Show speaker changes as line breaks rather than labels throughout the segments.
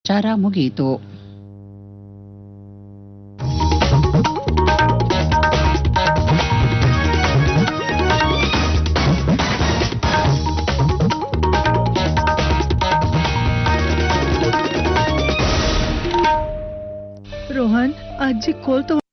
ಪ್ರಚಾರ ಮುಗಿಯಿತು
ರೋಹನ್ ಅಜ್ಜಿ ಕೋಲ್ ತಗೊ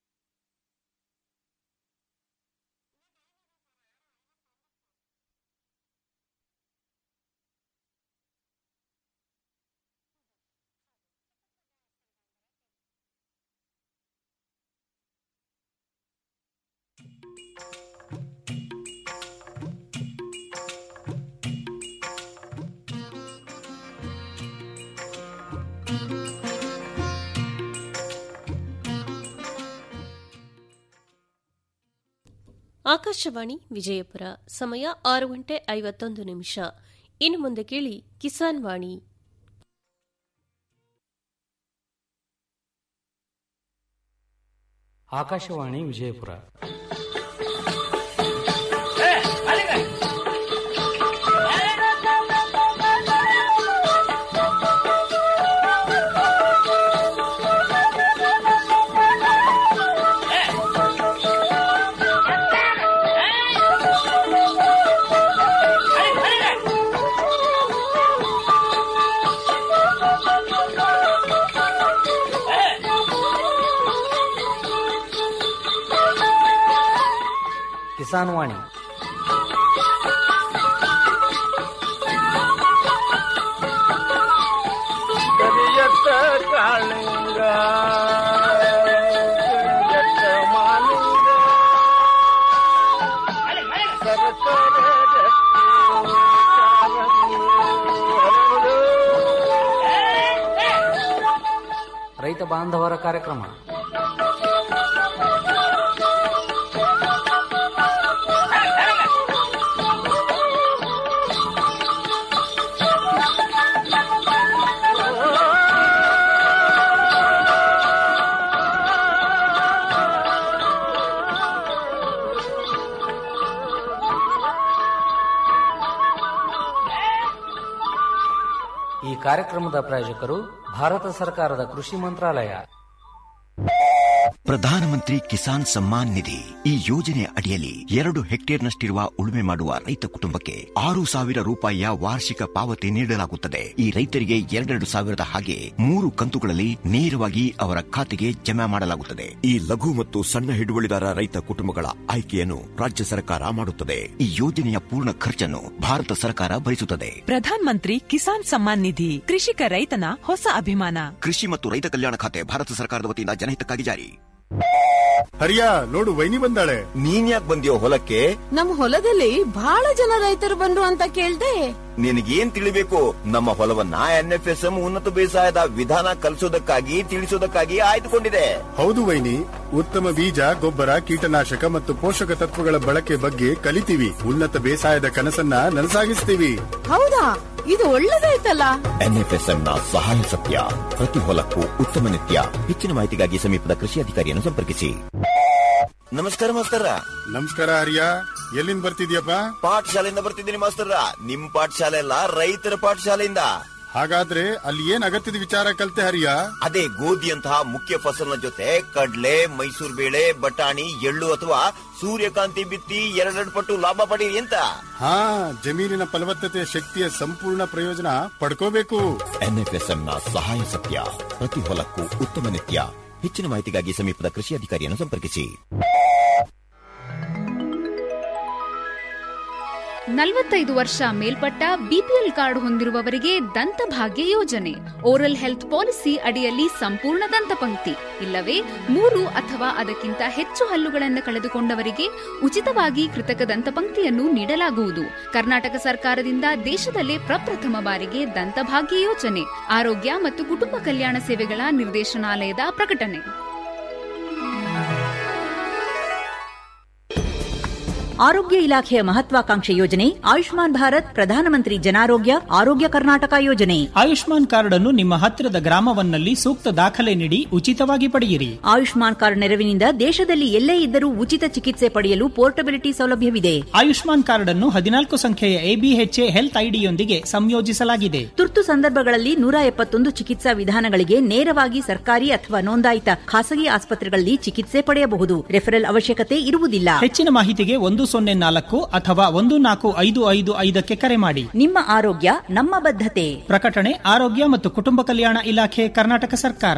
ಆಕಾಶವಾಣಿ ವಿಜಯಪುರ ಸಮಯ ಆರು ಗಂಟೆ ಐವತ್ತೊಂದು ನಿಮಿಷ ಇನ್ನು ಮುಂದೆ ಕೇಳಿ ಕಿಸಾನ್ ವಾಣಿ
ಆಕಾಶವಾಣಿ ವಿಜಯಪುರ ಕಿಸಾನ್ ವಾಣಿ
ಕರಿಯತ್ತ ಕಾಳಿಂಗ ಕರಿಯತ್ತ ಮಾಲಿಂಗ ಸರಸರ ರಕ್ತಿ ಕಾಲಂಗಿ ಹರಡು.
ರೈತ ಬಾಂಧವರ ಕಾರ್ಯಕ್ರಮ ಈ ಕಾರ್ಯಕ್ರಮದ ಪ್ರಾಯೋಜಕರು ಭಾರತ ಸರ್ಕಾರದ ಕೃಷಿ ಮಂತ್ರಾಲಯ
ಪ್ರಧಾನಮಂತ್ರಿ ಕಿಸಾನ್ ಸಮ್ಮಾನ್ ನಿಧಿ ಈ ಯೋಜನೆ ಅಡಿಯಲ್ಲಿ ಎರಡು ಹೆಕ್ಟೇರ್ನಷ್ಟಿರುವ ಉಳುಮೆ ಮಾಡುವ ರೈತ ಕುಟುಂಬಕ್ಕೆ ಆರು ಸಾವಿರ ರೂಪಾಯಿಯ ವಾರ್ಷಿಕ ಪಾವತಿ ನೀಡಲಾಗುತ್ತದೆ ಈ ರೈತರಿಗೆ ಎರಡೆರಡು ಸಾವಿರದ ಹಾಗೆ ಮೂರು ಕಂತುಗಳಲ್ಲಿ ನೇರವಾಗಿ ಅವರ ಖಾತೆಗೆ ಜಮಾ ಮಾಡಲಾಗುತ್ತದೆ ಈ ಲಘು ಮತ್ತು ಸಣ್ಣ ಹಿಡುವಳಿದಾರ ರೈತ ಕುಟುಂಬಗಳ ಆಯ್ಕೆಯನ್ನು ರಾಜ್ಯ ಸರ್ಕಾರ ಮಾಡುತ್ತದೆ ಈ ಯೋಜನೆಯ ಪೂರ್ಣ ಖರ್ಚನ್ನು ಭಾರತ ಸರ್ಕಾರ ಭರಿಸುತ್ತದೆ
ಪ್ರಧಾನ್ ಮಂತ್ರಿ ಕಿಸಾನ್ ಸಮ್ಮಾನ್ ನಿಧಿ ಕೃಷಿಕ ರೈತನ ಹೊಸ ಅಭಿಮಾನ
ಕೃಷಿ ಮತ್ತು ರೈತ ಕಲ್ಯಾಣ ಖಾತೆ ಭಾರತ ಸರ್ಕಾರದ ವತಿಯಿಂದ ಜನಹಿತಕ್ಕಾಗಿ ಜಾರಿ
ಹರಿಯಾ ನೋಡು ವೈನಿ ಬಂದಾಳೆ
ನೀನ್ ಯಾಕೆ ಬಂದಿಯೋ ಹೊಲಕ್ಕೆ
ನಮ್ ಹೊಲದಲ್ಲಿ ಬಹಳ ಜನ ರೈತರು ಬಂದ್ರು ಅಂತ ಕೇಳ್ದೆ
ನಿನಗೇನ್ ತಿಳಿಬೇಕು ನಮ್ಮ ಹೊಲವನ್ನ ಎನ್ಎಫ್ಎಸ್ಎಂ ಉನ್ನತ ಬೇಸಾಯದ ವಿಧಾನ ಕಲಿಸೋದಕ್ಕಾಗಿ ತಿಳಿಸೋದಕ್ಕಾಗಿ ಆಯ್ದುಕೊಂಡಿದೆ
ಹೌದು ವೈನಿ ಉತ್ತಮ ಬೀಜ ಗೊಬ್ಬರ ಕೀಟನಾಶಕ ಮತ್ತು ಪೋಷಕ ತತ್ವಗಳ ಬಳಕೆ ಬಗ್ಗೆ ಕಲಿತೀವಿ ಉನ್ನತ ಬೇಸಾಯದ ಕನಸನ್ನ ನನಸಾಗಿಸ್ತೀವಿ
ಹೌದಾ ಇದು ಒಳ್ಳೇದಾಯ್ತಲ್ಲ
ಎನ್ಎಫ್ಎಸ್ಎಂ ನ ಸಹಾಯ ಸತ್ಯ ಪ್ರತಿ ಹೊಲಕ್ಕೂ ಉತ್ತಮ ನಿತ್ಯ ಹೆಚ್ಚಿನ ಮಾಹಿತಿಗಾಗಿ ಸಮೀಪದ ಕೃಷಿ ಅಧಿಕಾರಿಯನ್ನು ಸಂಪರ್ಕಿಸಿ ನಮಸ್ಕಾರ ಮಾಸ್ತರ
ನಮಸ್ಕಾರ ಹರಿಯಾ ಎಲ್ಲಿಂದ ಬರ್ತಿದ್ಯಪ್ಪ
ಪಾಠಶಾಲೆಯಿಂದ ಬರ್ತಿದ್ದೀನಿ ಮಾಸ್ತರ ನಿಮ್ ಪಾಠಶಾಲೆ ಅಲ್ಲ ರೈತರ ಪಾಠಶಾಲೆಯಿಂದ
ಹಾಗಾದ್ರೆ ಅಲ್ಲಿ ಏನ್ ಅಗತ್ಯದ ವಿಚಾರ ಕಲ್ತೆ ಹರಿಯಾ
ಅದೇ ಗೋಧಿಯಂತಹ ಮುಖ್ಯ ಫಸಲಿನ ಜೊತೆ ಕಡ್ಲೆ ಮೈಸೂರು ಬೇಳೆ ಬಟಾಣಿ ಎಳ್ಳು ಅಥವಾ ಸೂರ್ಯಕಾಂತಿ ಬಿತ್ತಿ ಎರಡೆರಡು ಪಟ್ಟು ಲಾಭ ಪಡೀರಿ ಅಂತ
ಹಾ ಜಮೀನಿನ ಫಲವತ್ತತೆಯ ಶಕ್ತಿಯ ಸಂಪೂರ್ಣ ಪ್ರಯೋಜನ ಪಡ್ಕೋಬೇಕು
ಎನ್ಎಫ್ಎಸ್ಎಂ ನ ಸಹಾಯ ಸತ್ಯ ಪ್ರತಿ ಹೊಲಕ್ಕೂ ಉತ್ತಮ ನಿತ್ಯ ಹೆಚ್ಚಿನ ಮಾಹಿತಿಗಾಗಿ ಸಮೀಪದ ಕೃಷಿ ಅಧಿಕಾರಿಯನ್ನು ಸಂಪರ್ಕಿಸಿ
ನಲವತ್ತೈದು ವರ್ಷ ಮೇಲ್ಪಟ್ಟ ಬಿಪಿಎಲ್ ಕಾರ್ಡ್ ಹೊಂದಿರುವವರಿಗೆ ದಂತಭಾಗ್ಯ ಯೋಜನೆ ಓರಲ್ ಹೆಲ್ತ್ ಪಾಲಿಸಿ ಅಡಿಯಲ್ಲಿ ಸಂಪೂರ್ಣ ದಂತಪಂಕ್ತಿ ಇಲ್ಲವೇ ಮೂರು ಅಥವಾ ಅದಕ್ಕಿಂತ ಹೆಚ್ಚು ಹಲ್ಲುಗಳನ್ನು ಕಳೆದುಕೊಂಡವರಿಗೆ ಉಚಿತವಾಗಿ ಕೃತಕ ದಂತಪಂಕ್ತಿಯನ್ನು ನೀಡಲಾಗುವುದು ಕರ್ನಾಟಕ ಸರ್ಕಾರದಿಂದ ದೇಶದಲ್ಲೇ ಪ್ರಪ್ರಥಮ ಬಾರಿಗೆ ದಂತಭಾಗ್ಯ ಯೋಜನೆ ಆರೋಗ್ಯ ಮತ್ತು ಕುಟುಂಬ ಕಲ್ಯಾಣ ಸೇವೆಗಳ ನಿರ್ದೇಶನಾಲಯದ ಪ್ರಕಟಣೆ
ಆರೋಗ್ಯ ಇಲಾಖೆಯ ಮಹತ್ವಾಕಾಂಕ್ಷೆ ಯೋಜನೆ ಆಯುಷ್ಮಾನ್ ಭಾರತ್ ಪ್ರಧಾನಮಂತ್ರಿ ಜನಾರೋಗ್ಯ ಆರೋಗ್ಯ ಕರ್ನಾಟಕ ಯೋಜನೆ
ಆಯುಷ್ಮಾನ್ ಕಾರ್ಡ್ ಅನ್ನು ನಿಮ್ಮ ಹತ್ತಿರದ ಗ್ರಾಮವನ್ನಲ್ಲಿ ಸೂಕ್ತ ದಾಖಲೆ ನೀಡಿ ಉಚಿತವಾಗಿ ಪಡೆಯಿರಿ
ಆಯುಷ್ಮಾನ್ ಕಾರ್ಡ್ ನೆರವಿನಿಂದ ದೇಶದಲ್ಲಿ ಎಲ್ಲೇ ಇದ್ದರೂ ಉಚಿತ ಚಿಕಿತ್ಸೆ ಪಡೆಯಲು ಪೋರ್ಟಬಿಲಿಟಿ ಸೌಲಭ್ಯವಿದೆ
ಆಯುಷ್ಮಾನ್ ಕಾರ್ಡ್ ಅನ್ನು ಹದಿನಾಲ್ಕು ಸಂಖ್ಯೆಯ ಎಬಿಎಚ್ಎ ಹೆಲ್ತ್ ಐಡಿಯೊಂದಿಗೆ ಸಂಯೋಜಿಸಲಾಗಿದೆ
ತುರ್ತು ಸಂದರ್ಭಗಳಲ್ಲಿ ನೂರ ಎಪ್ಪತ್ತೊಂದು ಚಿಕಿತ್ಸಾ ವಿಧಾನಗಳಿಗೆ ನೇರವಾಗಿ ಸರ್ಕಾರಿ ಅಥವಾ ನೋಂದಾಯಿತ ಖಾಸಗಿ ಆಸ್ಪತ್ರೆಗಳಲ್ಲಿ ಚಿಕಿತ್ಸೆ ಪಡೆಯಬಹುದು ರೆಫರಲ್ ಅವಶ್ಯಕತೆ ಇರುವುದಿಲ್ಲ
ಹೆಚ್ಚಿನ ಮಾಹಿತಿಗೆ ಒಂದು ಸೊನ್ನೆ ನಾಲ್ಕು ಅಥವಾ ಒಂದು ನಾಲ್ಕು ಐದು ಐದು ಐದಕ್ಕೆ ಕರೆ ಮಾಡಿ
ನಿಮ್ಮ ಆರೋಗ್ಯ ನಮ್ಮ ಬದ್ಧತೆ
ಪ್ರಕಟಣೆ ಆರೋಗ್ಯ ಮತ್ತು ಕುಟುಂಬ ಕಲ್ಯಾಣ ಇಲಾಖೆ ಕರ್ನಾಟಕ ಸರ್ಕಾರ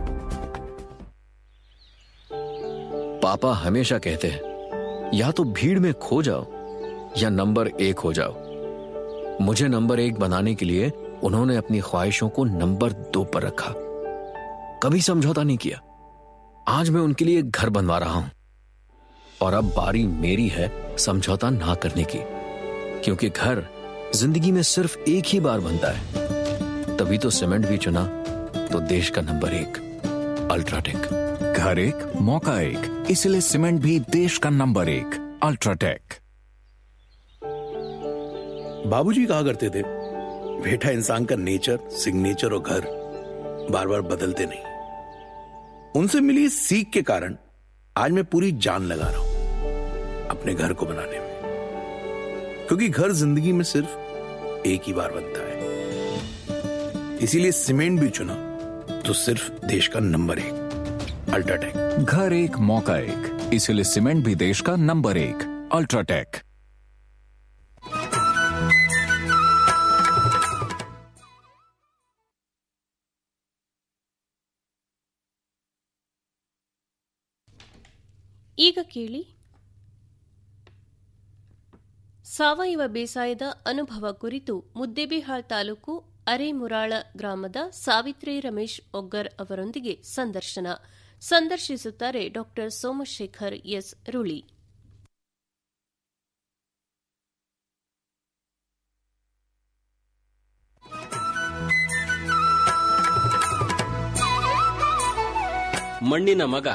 पापा हमेशा कहते हैं या तो भीड़ में खो जाओ या नंबर एक हो जाओ मुझे नंबर एक बनाने के लिए उन्होंने अपनी ख्वाहिशों को नंबर दो पर रखा कभी समझौता नहीं किया आज मैं उनके लिए घर बनवा रहा हूं और अब बारी मेरी है समझौता ना करने की क्योंकि घर जिंदगी में सिर्फ एक ही बार बनता है तभी तो सीमेंट भी चुना तो देश का नंबर एक अल्ट्राटेक
घर एक मौका एक इसलिए सीमेंट भी देश का नंबर एक अल्ट्राटेक
बाबूजी कहा करते थे बेटा इंसान का नेचर सिग्नेचर और घर बार बार बदलते नहीं उनसे मिली इस सीख के कारण आज मैं पूरी जान लगा रहा हूं अपने घर को बनाने में क्योंकि घर जिंदगी में सिर्फ एक ही बार बनता है इसीलिए सीमेंट भी चुना तो सिर्फ देश का नंबर एक अल्ट्राटेक
घर एक मौका एक इसलिए सीमेंट भी देश का नंबर एक अल्ट्राटेक
ಈಗ ಕೇಳಿ ಸಾವಯವ ಬೇಸಾಯದ ಅನುಭವ ಕುರಿತು ಮುದ್ದೇಬಿಹಾಳ್ ತಾಲೂಕು ಅರೆಮುರಾಳ ಗ್ರಾಮದ ಸಾವಿತ್ರಿ ರಮೇಶ್ ಒಗ್ಗರ್ ಅವರೊಂದಿಗೆ ಸಂದರ್ಶನ ಸಂದರ್ಶಿಸುತ್ತಾರೆ ಡಾ ಸೋಮಶೇಖರ್ ಎಸ್ ರುಳಿ
ಮಣ್ಣಿನ ಮಗ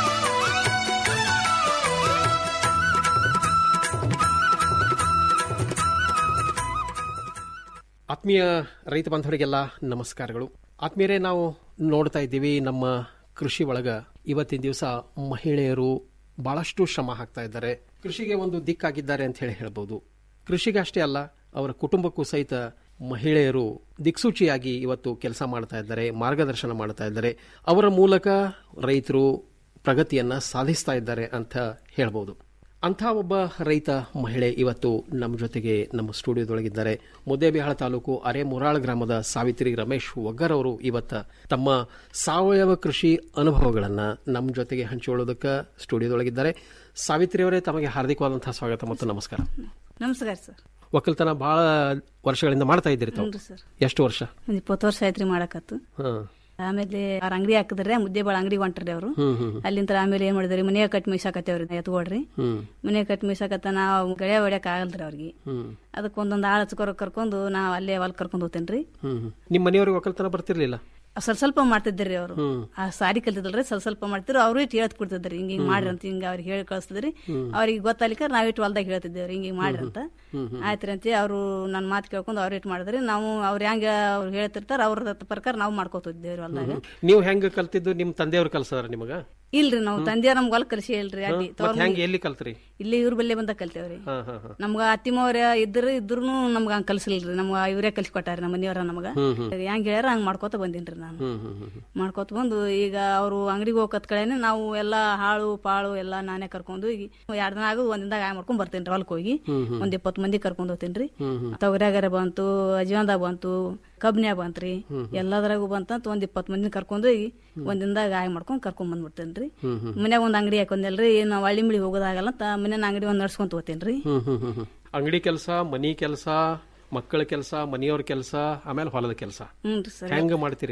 ಆತ್ಮೀಯ ರೈತ ಬಾಂಧವರಿಗೆಲ್ಲ ನಮಸ್ಕಾರಗಳು ಆತ್ಮೀಯರೇ ನಾವು ನೋಡ್ತಾ ಇದ್ದೀವಿ ನಮ್ಮ ಕೃಷಿ ಒಳಗ ಇವತ್ತಿನ ದಿವಸ ಮಹಿಳೆಯರು ಬಹಳಷ್ಟು ಶ್ರಮ ಹಾಕ್ತಾ ಇದ್ದಾರೆ ಕೃಷಿಗೆ ಒಂದು ದಿಕ್ಕಾಗಿದ್ದಾರೆ ಅಂತ ಹೇಳಿ ಹೇಳ್ಬೋದು ಕೃಷಿಗೆ ಅಷ್ಟೇ ಅಲ್ಲ ಅವರ ಕುಟುಂಬಕ್ಕೂ ಸಹಿತ ಮಹಿಳೆಯರು ದಿಕ್ಸೂಚಿಯಾಗಿ ಇವತ್ತು ಕೆಲಸ ಮಾಡ್ತಾ ಇದ್ದಾರೆ ಮಾರ್ಗದರ್ಶನ ಮಾಡ್ತಾ ಇದ್ದಾರೆ ಅವರ ಮೂಲಕ ರೈತರು ಪ್ರಗತಿಯನ್ನ ಸಾಧಿಸ್ತಾ ಇದ್ದಾರೆ ಅಂತ ಹೇಳ್ಬೋದು ಅಂಥ ಒಬ್ಬ ರೈತ ಮಹಿಳೆ ಇವತ್ತು ನಮ್ಮ ಜೊತೆಗೆ ನಮ್ಮ ಸ್ಟುಡಿಯೋದೊಳಗಿದ್ದಾರೆ ಮುದ್ದೇಬಿಹಾಳ ತಾಲೂಕು ಅರೆ ಮುರಾಳ್ ಗ್ರಾಮದ ಸಾವಿತ್ರಿ ರಮೇಶ್ ಒಗ್ಗರ್ ಅವರು ಇವತ್ತ ತಮ್ಮ ಸಾವಯವ ಕೃಷಿ ಅನುಭವಗಳನ್ನ ನಮ್ಮ ಜೊತೆಗೆ ಹಂಚಿಕೊಳ್ಳೋದಕ್ಕೆ ಸ್ಟುಡಿಯೋದೊಳಗಿದ್ದಾರೆ ಸಾವಿತ್ರಿ ಅವರೇ ತಮಗೆ ಹಾರ್ದಿಕವಾದಂತಹ ಸ್ವಾಗತ ಮತ್ತು ನಮಸ್ಕಾರ
ನಮಸ್ಕಾರ ಸರ್
ಒಕ್ಕಲ್ತನ ಬಹಳ ವರ್ಷಗಳಿಂದ ಮಾಡ್ತಾ ಇದ್ದೀರಿ ತಾವು
ಹ್ಞೂ ಸರ್
ಎಷ್ಟು ವರ್ಷ
ಒಂದ್ ಇಪ್ಪತ್ತು ವರ್ಷ ಆಯ್ತ್ರಿ ಮಾಡಕತ್ತು
ಹಾ
ಆಮೇಲೆ ಅವ್ರ ಅಂಗಡಿ ಹಾಕಿದ್ರೆ ಮುದ್ದೆ ಬಾಳ ಅಂಗಡಿ ಹೊಂಟ್ರಿ ಅವರು
ಹ್ಮ್ ಹ್ಮ್
ಅಲ್ಲಿಂದ ಆಮೇಲೆ ಏನ್ ಮಾಡಿದ್ರಿ ಮನೆಯ ಕಟ್ ಮೀಸಾಕತ್ತೇವ್ರಿ ಎತ್ಕೊಡ್ರಿ
ಹ್ಮ್
ಮನೆ ಕಟ್ ಮೀಸಾಕತ್ತ ನಾವು ಗಳೆ ಹೊಡ್ಯಾಕ ಆಗಲ್ರಿ ಅವ್ರಿಗೆ
ಹ್ಮ್
ಅದಕ್ಕೆ ಒಂದೊಂದು ಆಳ ಹಚ್ಕೊರ ಕರ್ಕೊಂಡು ನಾವು ಅಲ್ಲೇ ಹೊಲ್ ಕರ್ಕೊಂಡು ಹೋಗ್ತೇನ್ರಿ
ಹ್ಮ್ ಹ್ಮ್. ನಿಮ್ಮ ಮನೆಯವ್ರಿಗೆ ಒಕ್ಕಲ್ತನ ಬರ್ತಿರ್ಲಿಲ್ಲ
ಸ್ವಲ್ಪ ಸ್ವಲ್ಪ ಮಾಡ್ತಿದ್ರಿ ಅವರು
ಹ್ಮ್.
ಆ ಸಾರಿ ಕಲ್ತಿದ್ರಲ್ರಿ ಸ್ವಲ್ಪ ಸ್ವಲ್ಪ ಮಾಡ್ತಿದ್ರು ಅವ್ರು ಇಟ್ಟು ಹೇಳ್ತ ಕೊಡ್ತಿದ್ರಿ ಹಿಂಗ ಹಿಂಗ್ ಮಾಡ್ರಿ ಅಂತ ಹಿಂಗ ಅವ್ರಿಗೆ ಹೇಳಿ ಕಳಿಸ್ತಿದ್ರಿ
ಹ್ಮ್.
ಅವ್ರಿಗೆ ಗೊತ್ತಾಲಿಕ್ಕ ನಾವ್ ಇಟ್ಟು ಹೊಲ್ದಾಗ ಹೇಳ್ತಿದ್ದೇವ್ರಿ ಹಿಂಗ ಹಿಂಗ್ ಮಾಡ್ರಿ ಅಂತ
ಹ್ಮ್ ಹ್ಮ್.
ಆಯ್ತ್ರಿ ಅಂತ ಅವ್ರು ನನ್ನ ಮಾತು ಕೇಳ್ಕೊಂಡು ಅವ್ರು ಇಟ್ಟು ಮಾಡಿದ್ರಿ ನಾವು ಅವ್ರು ಹೆಂಗ ಅವ್ರು ಹೇಳ್ತಿರ್ತಾರ ಅವ್ರ ಪ್ರಕಾರ ನಾವು ಮಾಡ್ಕೋತಿದ್ದೇವ್ರಿ ಹೊಲ್ದಾಗ
ನೀವು ಹೆಂಗ ಕಲ್ತಿದ್ದು ನಿಮ್ ತಂದೆಯವ್ರು ಕಲ್ಸದಾರ ನಿಮಗ
ಇಲ್ರಿ ನಾವು ತಂದೆಯ ನಮ್ಗೆ ಹೊಲ ಕಲಿಸಿ ಹೇಳ್ರಿ ಅಡ್ಡಿ
ಮತ್ ಹೆಂಗ ಎಲ್ಲಿ ಕಲ್ತ್ರಿ
ಇಲ್ಲಿ ಇವ್ರ ಬಲ್ಲೆ ಬಂದ ಕಲ್ತೇವ್ರಿ
ಹಾ ಹಾ ಹಾ
ನಮ್ಗ ಅತ್ತಿಮವ್ರ ಇದ್ರ ಇದ್ರು ನಮ್ಗ ಹಂಗ ಕಲ್ಸಲಿಲ್ರಿ ನಮ್ಗ ಇವರೇ ಕಲ್ಸಿ ಕೊಟ್ಟಾರ ನಮ್ಮ ಮನೆಯವ್ರ ನಮಗ
ಹ್ಮ್ ಹ್ಮ್.
ಹೆಂಗ್ ಹೇಳ್ಯಾರ ಹಂಗ್ ಮಾಡ್ಕೋತ ಬಂದಿನ್ರಿ ನಾನು
ಹ್ಮ್ ಹ್ಮ್ ಹ್ಮ್ ಹ್ಮ್.
ಮಾಡ್ಕೋತ ಬಂದು ಈಗ ಅವರು ಅಂಗಡಿಗೆ ಹೋಗತ್ ಕಡೆನೆ ನಾವು ಎಲ್ಲಾ ಹಾಳು ಪಾಳು ಎಲ್ಲಾ ನಾನೇ ಕರ್ಕೊಂಡು ಈಗ ಎರಡ್ ದಿನ ಆಗುದು ಒಂದಿಂದಾಗ ಆಯ್ ಮಾಡ್ಕೊಂಡ್ ಬರ್ತೇನ್ರಿ ಹೊಲಕ್ ಹೋಗಿ
ಹ್ಮ್ ಹ್ಮ್.
ಒಂದ್ ಇಪ್ಪತ್ತು ಮಂದಿ ಕರ್ಕೊಂಡ್ ಹೋಗ್ತೇನ್ರಿ
ಹ್ಮ್ ಹ್ಮ್.
ತೊಗರ್ಯಾಗಾರ ಬಂತು ಅಜೀವನ್ದಾಗ ಬಂತು ಕಬ್ನ್ಯಾಗ ಬಂತ್ರಿ
ಹ್ಮ್ ಹ್ಮ್.
ಎಲ್ಲದ್ರಾಗೂ ಬಂತಂತ ಒಂದ್ ಇಪ್ಪತ್ತು ಮಂದಿ ಕರ್ಕೊಂಡು ಹೋಗಿ ಒಂದಿಂದಾಗ ಆಯ್ ಮಾಡ್ಕೊಂಡ್ ಕರ್ಕೊಂಡ್ ಬಂದ್ಬಿಡ್ತೇನ್ರಿ
ಹ್ಮ್ ಹ್ಮ್.
ಮನ್ಯಾಗ ಒಂದ್ ಅಂಗಡಿ ಹಾಕೊಂದಲ್ರಿ ಏನು ಹಳ್ಳಿ ಮಿಳಿ ಹೋಗೋದಾಗಲ್ಲ ಅಂತ ಮನ್ಯಾನ ಅಂಗಡಿ ಒಂದ್ ನಡ್ಸ್ಕೊಂತ ಹೋಗ್ತೇನ್ರಿ
ಹ್ಮ್ ಹ್ಮ್ ಹ್ಮ್ ಹ್ಮ್. ಅಂಗಡಿ ಕೆಲಸ ಮನಿ ಕೆಲಸ ಮಕ್ಕಳ ಕೆಲಸ ಮನೆಯವ್ರ ಕೆಲಸ ಆಮೇಲೆ ಹೊಲದ ಕೆಲಸ
ಹ್ಞೂ ಸರ್
ಹೆಂಗ ಮಾಡ್ತೀರಿ ಎಲ್ಲ